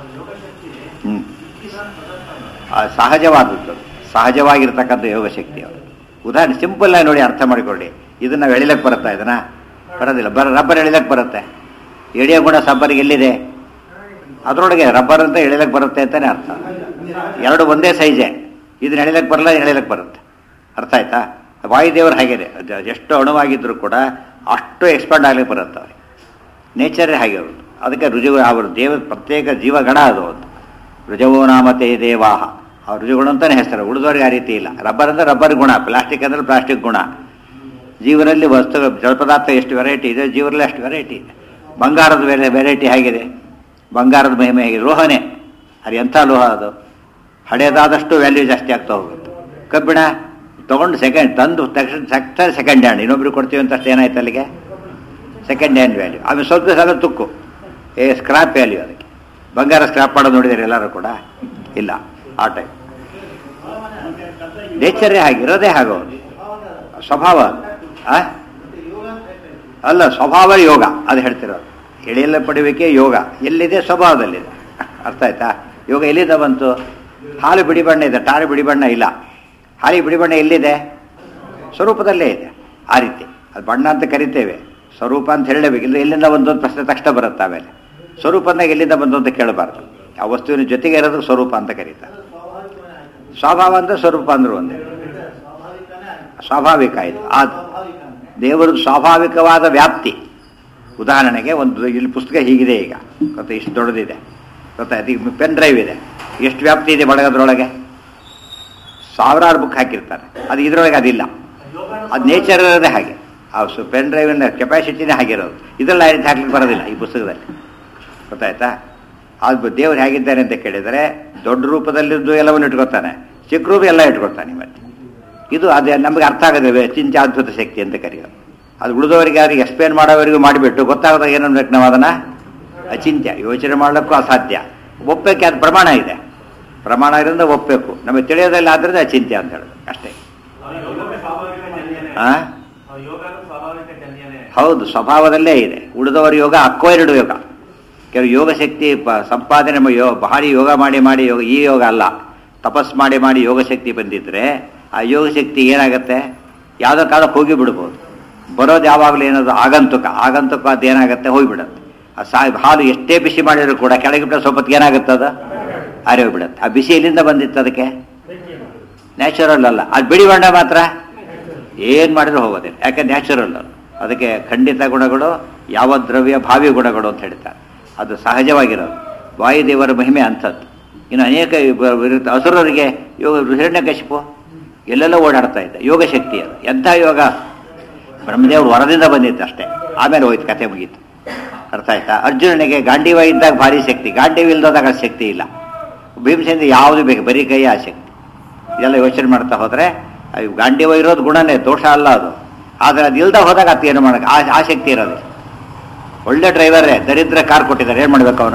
ಹ್ಞೂ ಸಹಜವಾದದ್ದು ಸಹಜವಾಗಿರ್ತಕ್ಕಂಥ ಯೋಗ ಶಕ್ತಿ ಅವರು ಉದಾಹರಣೆ ಸಿಂಪಲ್ ಆಗಿ ನೋಡಿ ಅರ್ಥ ಮಾಡಿಕೊಳ್ಳಿ ಇದನ್ನ ನಾವು ಎಳಿಲಕ್ಕೆ ಬರುತ್ತಾ ಇದನ್ನ ಬರೋದಿಲ್ಲ ಬರ ರಬ್ಬರ್ ಎಳಿಲಕ್ಕೆ ಬರುತ್ತೆ ಎಳೆಯ ಗುಣ ಸಬ್ಬರಿಗೆ ಎಲ್ಲಿದೆ ಅದರೊಳಗೆ ರಬ್ಬರ್ ಅಂತ ಎಳಿಲಕ್ಕೆ ಬರುತ್ತೆ ಅಂತಾನೆ ಅರ್ಥ ಎರಡು ಒಂದೇ ಸೈಜೆ ಇದನ್ನ ಎಳಿಲಕ್ಕೆ ಬರಲ್ಲ ಎಳಿಲಕ್ಕೆ ಬರುತ್ತೆ ಅರ್ಥ ಆಯ್ತಾ ವಾಯುದೇವರು ಹಾಗಿದೆ ಅದು ಎಷ್ಟು ಅಣುವಾಗಿದ್ರು ಕೂಡ ಅಷ್ಟು ಎಕ್ಸ್ಪಾಂಡ್ ಆಗ್ಲಿಕ್ಕೆ ಬರುತ್ತೆ ಅವ್ರಿಗೆ ನೇಚರೇ ಹಾಗೆ ಅವರು ಅದಕ್ಕೆ ರುಜುವು ಅವರು ದೇವ ಪ್ರತ್ಯೇಕ ಜೀವಗಣ ಅದು ಒಂದು ರುಜವೋ ನಾಮತೆ ದೇವಾಹ ಆ ರುಜುಗುಣ ಅಂತಾನೆ ಹೆಸರು ಉಳಿದವ್ರಿಗೆ ಆ ರೀತಿ ಇಲ್ಲ ರಬ್ಬರ್ ಅಂದ್ರೆ ರಬ್ಬರ್ ಗುಣ ಪ್ಲಾಸ್ಟಿಕ್ ಅಂದ್ರೆ ಪ್ಲಾಸ್ಟಿಕ್ ಗುಣ ಜೀವನಲ್ಲಿ ವಸ್ತು ಜಲ ಪದಾರ್ಥ ಎಷ್ಟು ವೆರೈಟಿ ಇದೆ ಜೀವನಲ್ಲಿ ಅಷ್ಟು ವೆರೈಟಿ ಇದೆ ಬಂಗಾರದ ವೆರೈ ವೆರೈಟಿ ಹೇಗಿದೆ ಬಂಗಾರದ ಮಹಿಮೆ ಹೇಗಿದೆ ಲೋಹನೇ ಅದು ಎಂಥ ಲೋಹ ಅದು ಹಳೆಯದಾದಷ್ಟು ವ್ಯಾಲ್ಯೂ ಜಾಸ್ತಿ ಆಗ್ತಾ ಹೋಗುತ್ತೆ ಕಬ್ಬಿಣ ತೊಗೊಂಡು ಸೆಕೆಂಡ್ ತಂದು ತಕ್ಷಣ ತಕ್ಷಣ ಸೆಕೆಂಡ್ ಹ್ಯಾಂಡ್ ಇನ್ನೊಬ್ರಿಗೆ ಕೊಡ್ತೀವಿ ಅಂತ ಅಷ್ಟು ಏನಾಯ್ತು ಅಲ್ಲಿಗೆ ಸೆಕೆಂಡ್ ಹ್ಯಾಂಡ್ ವ್ಯಾಲ್ಯೂ ಆಮೇಲೆ ಸ್ವಲ್ಪ ಸಲ ತುಕ್ಕು ಏ ಸ್ಕ್ರಾಪ್ ವ್ಯಾಲ್ಯೂ ಅದಕ್ಕೆ ಬಂಗಾರ ಸ್ಕ್ರಾಪ್ ಮಾಡೋದು ನೋಡಿದ್ದಾರೆ ಎಲ್ಲರೂ ಕೂಡ ಇಲ್ಲ ಆ ಟೈಪ್ ನೇಚರೇ ಹಾಗಿರೋದೇ ಹಾಗೋದು ಸ್ವಭಾವ ಆ? ಅಲ್ಲ ಸ್ವಭಾವ ಯೋಗ ಅದು ಹೇಳ್ತಿರೋದು ಎಳೆಯಲ್ಲ ಪಡಿಬೇಕೆ ಯೋಗ ಎಲ್ಲಿದೆ ಸ್ವಭಾವದಲ್ಲಿದೆ ಅರ್ಥ ಆಯ್ತಾ ಯೋಗ ಎಲ್ಲಿಂದ ಬಂತು ಹಾಲು ಬಿಡಿ ಬಣ್ಣ ಇದೆ ಟಾರು ಬಿಡಿ ಬಣ್ಣ ಇಲ್ಲ ಹಾಲಿ ಬಿಳಿ ಬಣ್ಣ ಎಲ್ಲಿದೆ ಸ್ವರೂಪದಲ್ಲೇ ಇದೆ ಆ ರೀತಿ ಅದು ಬಣ್ಣ ಅಂತ ಕರಿತೇವೆ ಸ್ವರೂಪ ಅಂತ ಹೇಳಬೇಕು ಇಲ್ಲ ಎಲ್ಲಿಂದ ಒಂದೊಂದು ಪ್ರಶ್ನೆ ತಕ್ಷಣ ಬರುತ್ತೆ ಆಮೇಲೆ ಸ್ವರೂಪ ಅಂದಾಗ ಎಲ್ಲಿಂದ ಬಂದು ಅಂತ ಕೇಳಬಾರ್ದು ಆ ವಸ್ತುವಿನ ಜೊತೆಗೆ ಇರೋದು ಸ್ವರೂಪ ಅಂತ ಕರೀತಾರೆ ಸ್ವಭಾವ ಅಂದ್ರೆ ಸ್ವರೂಪ ಅಂದ್ರು ಒಂದೇ ಸ್ವಾಭಾವಿಕ ಇದು ಆ ದೇವರದ್ದು ಸ್ವಾಭಾವಿಕವಾದ ವ್ಯಾಪ್ತಿ ಉದಾಹರಣೆಗೆ ಒಂದು ಇಲ್ಲಿ ಪುಸ್ತಕ ಹೀಗಿದೆ ಈಗ ಗೊತ್ತಾ ಇಷ್ಟು ದೊಡ್ಡದಿದೆ ಗೊತ್ತಾಯ್ತು ಈಗ ಪೆನ್ ಡ್ರೈವ್ ಇದೆ ಎಷ್ಟು ವ್ಯಾಪ್ತಿ ಇದೆ ಬಳಗದ್ರೊಳಗೆ ಸಾವಿರಾರು ಬುಕ್ ಹಾಕಿರ್ತಾರೆ ಅದು ಇದರೊಳಗೆ ಅದಿಲ್ಲ ಅದು ನೇಚರ್ ಇರೋದೇ ಹಾಗೆ ಆ ಪೆನ್ ಡ್ರೈವಿನ ಕೆಪಾಸಿಟಿನೇ ಆಗಿರೋದು ಇದರಲ್ಲಿ ಆ ರೀತಿ ಹಾಕ್ಲಿಕ್ಕೆ ಬರೋದಿಲ್ಲ ಈ ಪುಸ್ತಕದಲ್ಲಿ ಗೊತ್ತಾಯ್ತಾ ಅದು ದೇವರು ಹೇಗಿದ್ದಾನೆ ಅಂತ ಕೇಳಿದರೆ ದೊಡ್ಡ ರೂಪದಲ್ಲಿದ್ದು ಎಲ್ಲವನ್ನು ಇಟ್ಕೊತಾನೆ ಚಿಕ್ಕ ರೂಪ ಎಲ್ಲ ಇಟ್ಕೊಳ್ತಾನೆ ಮತ್ತೆ ಇದು ಅದೇ ನಮಗೆ ಅರ್ಥ ಆಗೋದಿಲ್ಲ ಚಿಂಚಾದ್ಭುತ ಶಕ್ತಿ ಅಂತ ಕರೆಯೋದು ಅದು ಉಳಿದವರಿಗೆ ಯಾರಿಗೆ ಎಕ್ಸ್ಪ್ಲೇನ್ ಮಾಡೋವರೆಗೂ ಮಾಡಿಬಿಟ್ಟು ಗೊತ್ತಾಗದಾಗ ಏನು ಅನ್ಬೇಕು ನಾವು ಅದನ್ನು ಅಚಿಂತ್ಯ ಯೋಚನೆ ಮಾಡಲಿಕ್ಕೂ ಅಸಾಧ್ಯ ಒಪ್ಪಕ್ಕೆ ಅದು ಪ್ರಮಾಣ ಇದೆ ಪ್ರಮಾಣ ಇರೋದ್ರಿಂದ ಒಪ್ಪಬೇಕು ನಮಗೆ ತಿಳಿಯೋದಿಲ್ಲ ಆದ್ರಿಂದ ಅಚಿಂತ್ಯ ಅಂತ ಹೇಳೋದು ಅಷ್ಟೇ ಆ? ಹೌದು ಸ್ವಭಾವದಲ್ಲೇ ಇದೆ ಉಳಿದವರ ಯೋಗ ಅಕ್ವೈರ್ಡ್ ಯೋಗ ಕೆಲವು ಯೋಗ ಶಕ್ತಿ ಪ- ಸಂಪಾದನೆ ಮಾ- ಯೋ ಭಾರಿ ಯೋಗ ಮಾಡಿ ಮಾಡಿ ಯೋಗ ಈ ಯೋಗ ಅಲ್ಲ ತಪಸ್ ಮಾಡಿ ಮಾಡಿ ಯೋಗ ಶಕ್ತಿ ಬಂದಿದ್ರೆ ಆ ಯೋಗ ಶಕ್ತಿ ಏನಾಗುತ್ತೆ ಯಾವುದೋ ಕಾಲಕ್ಕೆ ಹೋಗಿ ಬಿಡ್ಬೋದು ಬರೋದು ಯಾವಾಗಲೂ ಏನದು ಆಗಂತುಕ ಆಗಂತುಕ ಅದು ಏನಾಗುತ್ತೆ ಹೋಗಿಬಿಡುತ್ತೆ ಆ ಸಾ ಹಾಲು ಎಷ್ಟೇ ಬಿಸಿ ಮಾಡಿದ್ರು ಕೂಡ ಕೆಳಗೆ ಬಿಟ್ಟರೆ ಸ್ವಲ್ಪ ಹೊತ್ತಿಗೆ ಏನಾಗುತ್ತೆ ಅದು ಆರಿ ಹೋಗ್ಬಿಡುತ್ತೆ ಆ ಬಿಸಿ ಎಲ್ಲಿಂದ ಬಂದಿತ್ತು ಅದಕ್ಕೆ ನ್ಯಾಚುರಲ್ ಅಲ್ಲ ಅದು ಬಿಳಿ ಬಣ್ಣ ಮಾತ್ರ ಏನು ಮಾಡಿದ್ರು ಹೋಗೋದಿಲ್ಲ ಯಾಕೆ ನ್ಯಾಚುರಲ್ ಅದು ಅದಕ್ಕೆ ಖಂಡಿತ ಗುಣಗಳು ಯಾವ ದ್ರವ್ಯ ಭಾವಿ ಗುಣಗಳು ಅಂತ ಹೇಳ್ತಾರೆ ಅದು ಸಹಜವಾಗಿರೋದು ವಾಯುದೇವರ ಮಹಿಮೆ ಅಂಥದ್ದು ಇನ್ನು ಅನೇಕ ಇವ- ವಿರುದ್ಧ ಅಸುರರಿಗೆ ಯೋಗ ಹಿರಣ್ಯಕಶಿಪು ಎಲ್ಲೆಲ್ಲ ಓಡಾಡ್ತಾ ಇದ್ದ ಯೋಗ ಶಕ್ತಿ ಅದು ಎಂಥ ಯೋಗ ಬ್ರಹ್ಮದೇವರು ಹೊರದಿಂದ ಬಂದಿತ್ತು ಅಷ್ಟೇ ಆಮೇಲೆ ಹೋಯ್ತು ಕತೆ ಮುಗೀತು ಅರ್ಥ ಆಯ್ತಾ ಅರ್ಜುನನಿಗೆ ಗಾಂಡೀವ ಇದ್ದಾಗ ಭಾರಿ ಶಕ್ತಿ ಗಾಂಡೀವ ಇಲ್ದಾಗ ಆ ಶಕ್ತಿ ಇಲ್ಲ ಭೀಮಸೇನಿಂದ ಯಾವುದು ಬೇಕು ಬರೀ ಕೈ ಆ ಶಕ್ತಿ ಇದೆಲ್ಲ ಯೋಚನೆ ಮಾಡ್ತಾ ಹೋದರೆ ಗಾಂಡೀವ ಇರೋದು ಗುಣನೇ ದೋಷ ಅಲ್ಲ ಅದು ಆದರೆ ಅದು ಇಲ್ದ ಹೋದಾಗ ಅದು ಏನು ಮಾಡೋಕೆ ಆ ಆ ಶಕ್ತಿ ಇರೋದು ಒಳ್ಳೆ ಡ್ರೈವರೇ ದರಿದ್ರ ಕಾರ್ ಕೊಟ್ಟಿದ್ದಾರೆ ಏನು ಮಾಡ್ಬೇಕು ಅವನು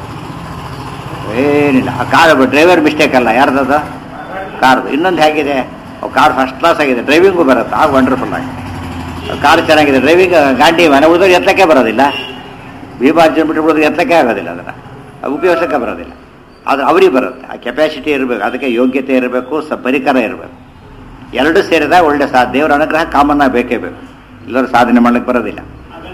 ಏನಿಲ್ಲ ಆ ಕಾರ್ ಡ್ರೈವರ್ ಮಿಸ್ಟೇಕ್ ಅಲ್ಲ ಯಾರ್ದದು ಕಾರ್ದು ಇನ್ನೊಂದು ಹೇಗಿದೆ ಕಾರ್ ಫಸ್ಟ್ ಕ್ಲಾಸ್ ಆಗಿದೆ ಡ್ರೈವಿಂಗು ಬರುತ್ತೆ ಆಗ ವಂಡರ್ಫುಲ್ ಆಗಿದೆ ಕಾರ್ ಚೆನ್ನಾಗಿದೆ ಡ್ರೈವಿಂಗ್ ಗಾಂಡಿ ಮನೆ ಉಳಿದವ್ರು ಎತ್ತಕ್ಕೆ ಬರೋದಿಲ್ಲ ಭೀಮಾರ್ಜುನ್ ಬಿಟ್ಟುಬಿಡೋದು ಎತ್ತಕ್ಕೆ ಆಗೋದಿಲ್ಲ ಅದನ್ನು ಅದು ಉಪಯೋಗಿಸಕ್ಕೆ ಬರೋದಿಲ್ಲ ಅದು ಅವ್ರಿಗೆ ಬರುತ್ತೆ ಆ ಕೆಪಾಸಿಟಿ ಇರಬೇಕು ಅದಕ್ಕೆ ಯೋಗ್ಯತೆ ಇರಬೇಕು ಸ ಪರಿಕರ ಇರಬೇಕು ಎರಡು ಸೇರಿದಾಗ ಒಳ್ಳೆ ಸಾ ದೇವರ ಅನುಗ್ರಹ ಕಾಮನ್ ಆಗಿ ಬೇಕೇ ಬೇಕು ಎಲ್ಲರೂ ಸಾಧನೆ ಮಾಡ್ಲಿಕ್ಕೆ ಬರೋದಿಲ್ಲ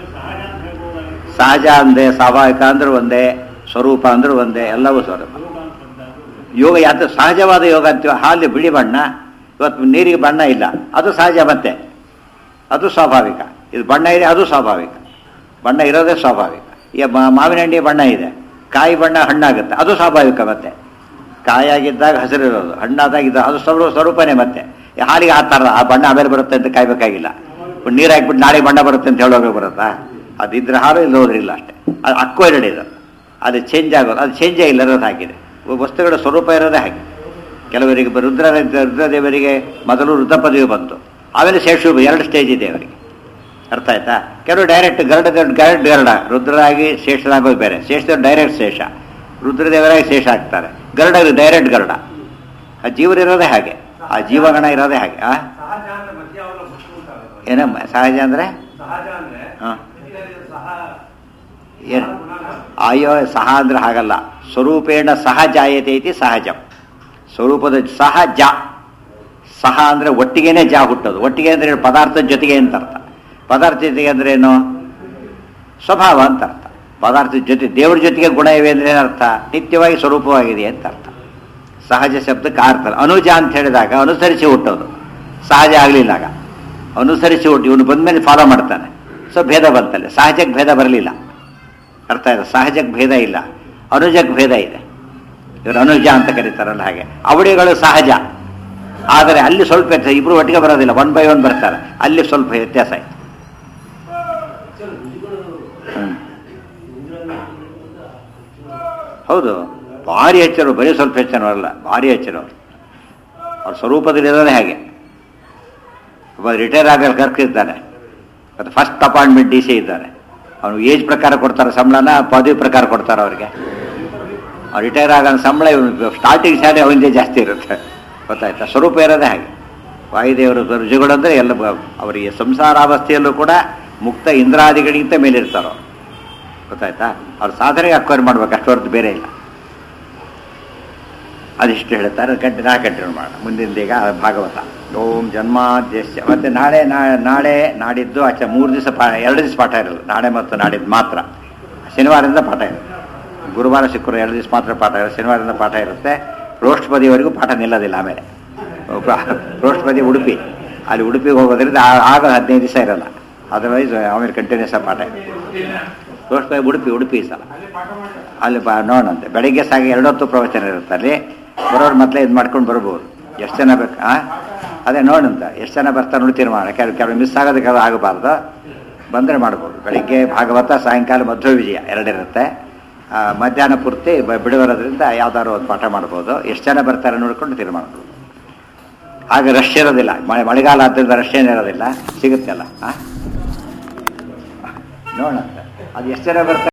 ಸಹಜ ಅಂದೆ ಸ್ವಾಭಾವಿಕ ಅಂದ್ರೆ ಒಂದೇ ಸ್ವರೂಪ ಅಂದ್ರೆ ಒಂದೇ ಎಲ್ಲವೂ ಸ್ವರೂಪ ಯೋಗ ಯಾತ ಸಹಜವಾದ ಯೋಗ ಅಂತೀವಿ ಹಾಲು ಬಿಳಿ ಬಣ್ಣ ಇವತ್ತು ನೀರಿಗೆ ಬಣ್ಣ ಇಲ್ಲ ಅದು ಸಹಜ ಮತ್ತೆ ಅದು ಸ್ವಾಭಾವಿಕ ಇದು ಬಣ್ಣ ಇದೆ ಅದು ಸ್ವಾಭಾವಿಕ ಬಣ್ಣ ಇರೋದೇ ಸ್ವಾಭಾವಿಕ ಈಗ ಮಾ- ಮಾವಿನ ಹಣ್ಣಿಗೆ ಬಣ್ಣ ಇದೆ ಕಾಯಿ ಬಣ್ಣ ಹಣ್ಣಾಗುತ್ತೆ ಅದು ಸ್ವಾಭಾವಿಕ ಮತ್ತೆ ಕಾಯಾಗಿದ್ದಾಗ ಹಸಿರಿರೋದು ಹಣ್ಣಾದಾಗಿದ್ದ ಅದು ಸ್ವರೂ ಸ್ವರೂಪನೇ ಮತ್ತೆ ಈ ಹಾಲಿಗೆ ಆ ಥರ ಆ ಬಣ್ಣ ಆಮೇಲೆ ಬರುತ್ತೆ ಅಂತ ಕಾಯ್ಬೇಕಾಗಿಲ್ಲ ನೀರು ಹಾಕ್ಬಿಟ್ಟು ನಾಳೆ ಬಣ್ಣ ಬರುತ್ತೆ ಅಂತ ಹೇಳೋಕೆ ಬರುತ್ತಾ ಅದಿದ್ರೆ ಹಾಲು ಇಲ್ಲ ಹೋದ್ರಿಲ್ಲ ಅಷ್ಟೇ ಅದು ಅಕ್ವೈರ್ಡ್ ಇದು ಅದು ಚೇಂಜ್ ಆಗೋದು ಅದು ಚೇಂಜೇ ಇಲ್ಲ ಇರೋದು ಹಾಗಿದೆ ವಸ್ತುಗಳ ಸ್ವರೂಪ ಇರೋದೇ ಹಾಗೆ ಕೆಲವರಿಗೆ ಬ- ರುದ್ರ ರುದ್ರದೇವರಿಗೆ ಮೊದಲು ರುದ್ರ ಪದವಿ ಬಂತು ಆಮೇಲೆ ಶೇಷು ಎರಡು ಸ್ಟೇಜ್ ಇದೆ ಅವರಿಗೆ ಅರ್ಥ ಆಯ್ತಾ ಕೆಲವು ಡೈರೆಕ್ಟ್ ಗರುಡ ಡೈರೆಕ್ಟ್ ಗರುಡ ರುದ್ರರಾಗಿ ಶೇಷರಾಗೋದು ಬೇರೆ ಶೇಷದೇವರು ಡೈರೆಕ್ಟ್ ಶೇಷ ರುದ್ರದೇವರಾಗಿ ಶೇಷ ಆಗ್ತಾರೆ ಗರುಡ ಡೈರೆಕ್ಟ್ ಗರುಡ ಆ ಜೀವರಿರೋದೇ ಹಾಗೆ ಆ ಜೀವಗಣ ಇರೋದೇ ಹಾಗೆ ಆ ಸಹಜ ಅಂದ್ರೆ ಮಧ್ಯ ಅವರ ಮುಖ್ಯ ಏನಮ್ಮ ಸಹಜ ಅಂದರೆ ಸಹಜ ಅಂದ್ರೆ ಹಾ. ಇದರಲ್ಲಿ ಸಹ ಏನು ಅಯ್ಯೋ ಸಹ ಅಂದ್ರೆ ಹಾಗಲ್ಲ ಸ್ವರೂಪೇಣ ಸಹ ಜಾಯತೆ ಐತಿ ಸಹಜ ಸ್ವರೂಪದ ಸಹ ಜ ಸಹ ಅಂದ್ರೆ ಒಟ್ಟಿಗೆನೆ ಜಾ ಹುಟ್ಟೋದು ಒಟ್ಟಿಗೆ ಅಂದ್ರೆ ಏನು? ಪದಾರ್ಥದ ಜೊತೆಗೆ ಅಂತ ಅರ್ಥ ಪದಾರ್ಥ ಜೊತೆಗೆ ಅಂದ್ರೆ ಏನು ಸ್ವಭಾವ ಅಂತ ಅರ್ಥ ಪದಾರ್ಥದ ಜೊತೆ ದೇವ್ರ ಜೊತೆಗೆ ಗುಣ ಇವೆ ಅಂದ್ರೆ ಏನರ್ಥ ನಿತ್ಯವಾಗಿ ಸ್ವರೂಪವಾಗಿದೆ ಅಂತ ಅರ್ಥ ಸಹಜ ಶಬ್ದಕ್ಕೆ ಅರ್ಥ ಅಲ್ಲ. ಅನುಜ ಅಂತ ಹೇಳಿದಾಗ ಅನುಸರಿಸಿ ಹುಟ್ಟೋದು ಸಹಜ ಆಗಲಿಲ್ಲ ಆಗ ಅನುಸರಿಸಿ ಹುಟ್ಟು ಇವನು ಬಂದ್ಮೇಲೆ ಫಾಲೋ ಮಾಡ್ತಾನೆ ಸೊ ಭೇದ ಬಂತಲ್ಲ ಸಹಜಕ್ಕೆ ಭೇದ ಬರಲಿಲ್ಲ ಅರ್ಥ ಇದೆ ಸಹಜಕ್ಕೆ ಭೇದ ಇಲ್ಲ ಅನುಜಕ್ಕೆ ಭೇದ ಇದೆ ಇವರು ಅನುಜ ಅಂತ ಕರೀತಾರಲ್ಲ ಹಾಗೆ ಅವಳಿಗಳು ಸಹಜ ಆದರೆ ಅಲ್ಲಿ ಸ್ವಲ್ಪ ವ್ಯತ್ಯಾಸ ಇಬ್ರು ಒಟ್ಟಿಗೆ ಬರೋದಿಲ್ಲ ಒನ್ ಬೈ ಒನ್ ಬರ್ತಾರೆ ಅಲ್ಲಿ ಸ್ವಲ್ಪ ವ್ಯತ್ಯಾಸ ಆಯ್ತು ಹ್ಮ್. ಹೌದು ಭಾರಿ ಹೆಚ್ಚರು ಬರೀ ಸ್ವಲ್ಪ ಹೆಚ್ಚನವರಲ್ಲ ಭಾರಿ ಹೆಚ್ಚನವರು ಅವ್ರ ಸ್ವರೂಪದಲ್ಲಿರೋದೇ ಹಾಗೆ ಒಬ್ಬ ರಿಟೈರ್ ಆಗಲು ಕರ್ಕಿದ್ದಾನೆ ಅದು ಫಸ್ಟ್ ಅಪಾಯಿಂಟ್ಮೆಂಟ್ ಡಿ ಸಿ ಇದ್ದಾನೆ ಅವನು ಏಜ್ ಪ್ರಕಾರ ಕೊಡ್ತಾರೆ ಸಂಬಳನ ಪದವಿ ಪ್ರಕಾರ ಕೊಡ್ತಾರೆ ಅವ್ರಿಗೆ ಅವ್ರು ರಿಟೈರ್ ಆಗೋ ಸಂಬಳ ಇವನು ಸ್ಟಾರ್ಟಿಂಗ್ ಸ್ಯಾಲರಿ ಅವನಿಗೆ ಜಾಸ್ತಿ ಇರುತ್ತೆ ಗೊತ್ತಾಯ್ತಾ ಸ್ವರೂಪ ಇರೋದೇ ಹಾಗೆ ವಾಯುದೇವರು ರುಜುಗಳು ಅಂದರೆ ಎಲ್ಲ ಬ- ಅವರಿಗೆ ಸಂಸಾರಾವಸ್ಥೆಯಲ್ಲೂ ಕೂಡ ಮುಕ್ತ ಇಂದ್ರಾದಿಗಳಿಗಿಂತ ಮೇಲಿರ್ತಾರೋ ಗೊತ್ತಾಯ್ತಾ ಅವ್ರ ಸಾಧನೆಗೆ ಅಕ್ವೈರ್ ಮಾಡ್ಬೇಕು ಅಷ್ಟು ಹೊರತು ಬೇರೆ ಇಲ್ಲ ಅದಿಷ್ಟು ಹೇಳ್ತಾರೆ ಕಂಟಿ ನಾ ಕಂಟಿನ್ಯೂ ಮಾಡೋಣ ಮುಂದಿನ ಈಗ ಭಾಗವತ ಓಂ ಜನ್ಮಾದ್ಯಸ್ಯ ಮತ್ತೆ ನಾಳೆ ನಾ- ನಾಳೆ ನಾಡಿದ್ದು ಆಚೆ ಮೂರು ದಿವಸ ಪಾ ಎರಡು ದಿವಸ ಪಾಠ ಇರೋದು ನಾಳೆ ಮತ್ತು ನಾಡಿದ್ದು ಮಾತ್ರ ಶನಿವಾರದಿಂದ ಪಾಠ ಇರುತ್ತೆ ಗುರುವಾರ ಶುಕ್ರವಾರ ಎರಡು ದಿವಸ ಮಾತ್ರ ಪಾಠ ಇರುತ್ತೆ ಶನಿವಾರದಿಂದ ಪಾಠ ಇರುತ್ತೆ ರೋಷ್ಟ್ಪದಿವರೆಗೂ ಪಾಠ ನಿಲ್ಲೋದಿಲ್ಲ ಆಮೇಲೆ ರೋಷ್ಟ್ಪದಿ ಉಡುಪಿ ಅಲ್ಲಿ ಉಡುಪಿಗೆ ಹೋಗೋದ್ರಿಂದ ಆ- ಆಗ ಹದಿನೈದು ದಿವಸ ಇರಲ್ಲ ಅದರ್ವೈಸ್ ಆಮೇಲೆ ಕಂಟಿನ್ಯೂಸ್ ಪಾಠ ರೋಷ್ಟ್ಪದಿ ಉಡುಪಿ ಉಡುಪಿ ಈ ಸಲ ಅಲ್ಲಿ ಬಾ ನೋಡಂತೆ ಬೆಳಿಗ್ಗೆ ಸಾಗಿ ಎರಡೊತ್ತು ಪ್ರವಚನ ಇರುತ್ತೆ ಅಲ್ಲಿ ಬರೋರು ಮೊದಲೇ ಇದು ಮಾಡ್ಕೊಂಡು ಬರ್ಬೋದು ಎಷ್ಟು ಜನ ಬೇಕು ಆ ಅದೇ ನೋಡಂತ ಎಷ್ಟು ಜನ ಬರ್ತಾರೆ ನೋಡಿ ತೀರ್ಮಾನ ಕೆಲವು ಕೆಲವು ಮಿಸ್ ಆಗೋದಕ್ಕೆ ಅದು ಆಗಬಾರ್ದು ಬಂದರೆ ಮಾಡ್ಬೋದು ಬೆಳಿಗ್ಗೆ ಭಾಗವತ ಸಾಯಂಕಾಲ ಮಧ್ವ ವಿಜಯ ಎರಡಿರುತ್ತೆ ಆ, ಮಧ್ಯಾಹ್ನ ಪೂರ್ತಿ ಬ- ಬಿಡುವಿರೋದ್ರಿಂದ ಯಾವ್ದಾದ್ರು ಒಂದು ಪಾಠ ಮಾಡ್ಬೋದು ಎಷ್ಟು ಜನ ಬರ್ತಾರೆ ನೋಡ್ಕೊಂಡು ತೀರ್ಮಾನ ಮಾಡ್ಬೋದು ಆಗ ರಶ್ ಇರೋದಿಲ್ಲ ಮಳೆ ಮಳೆಗಾಲ ಆದ್ದರಿಂದ ರಶ್ ಏನಿರೋದಿಲ್ಲ ಸಿಗುತ್ತೆ ಅಲ್ಲ ಆ? ನೋಡಂತೆ ಅದು ಎಷ್ಟು ಜನ ಬರ್ತಾರೆ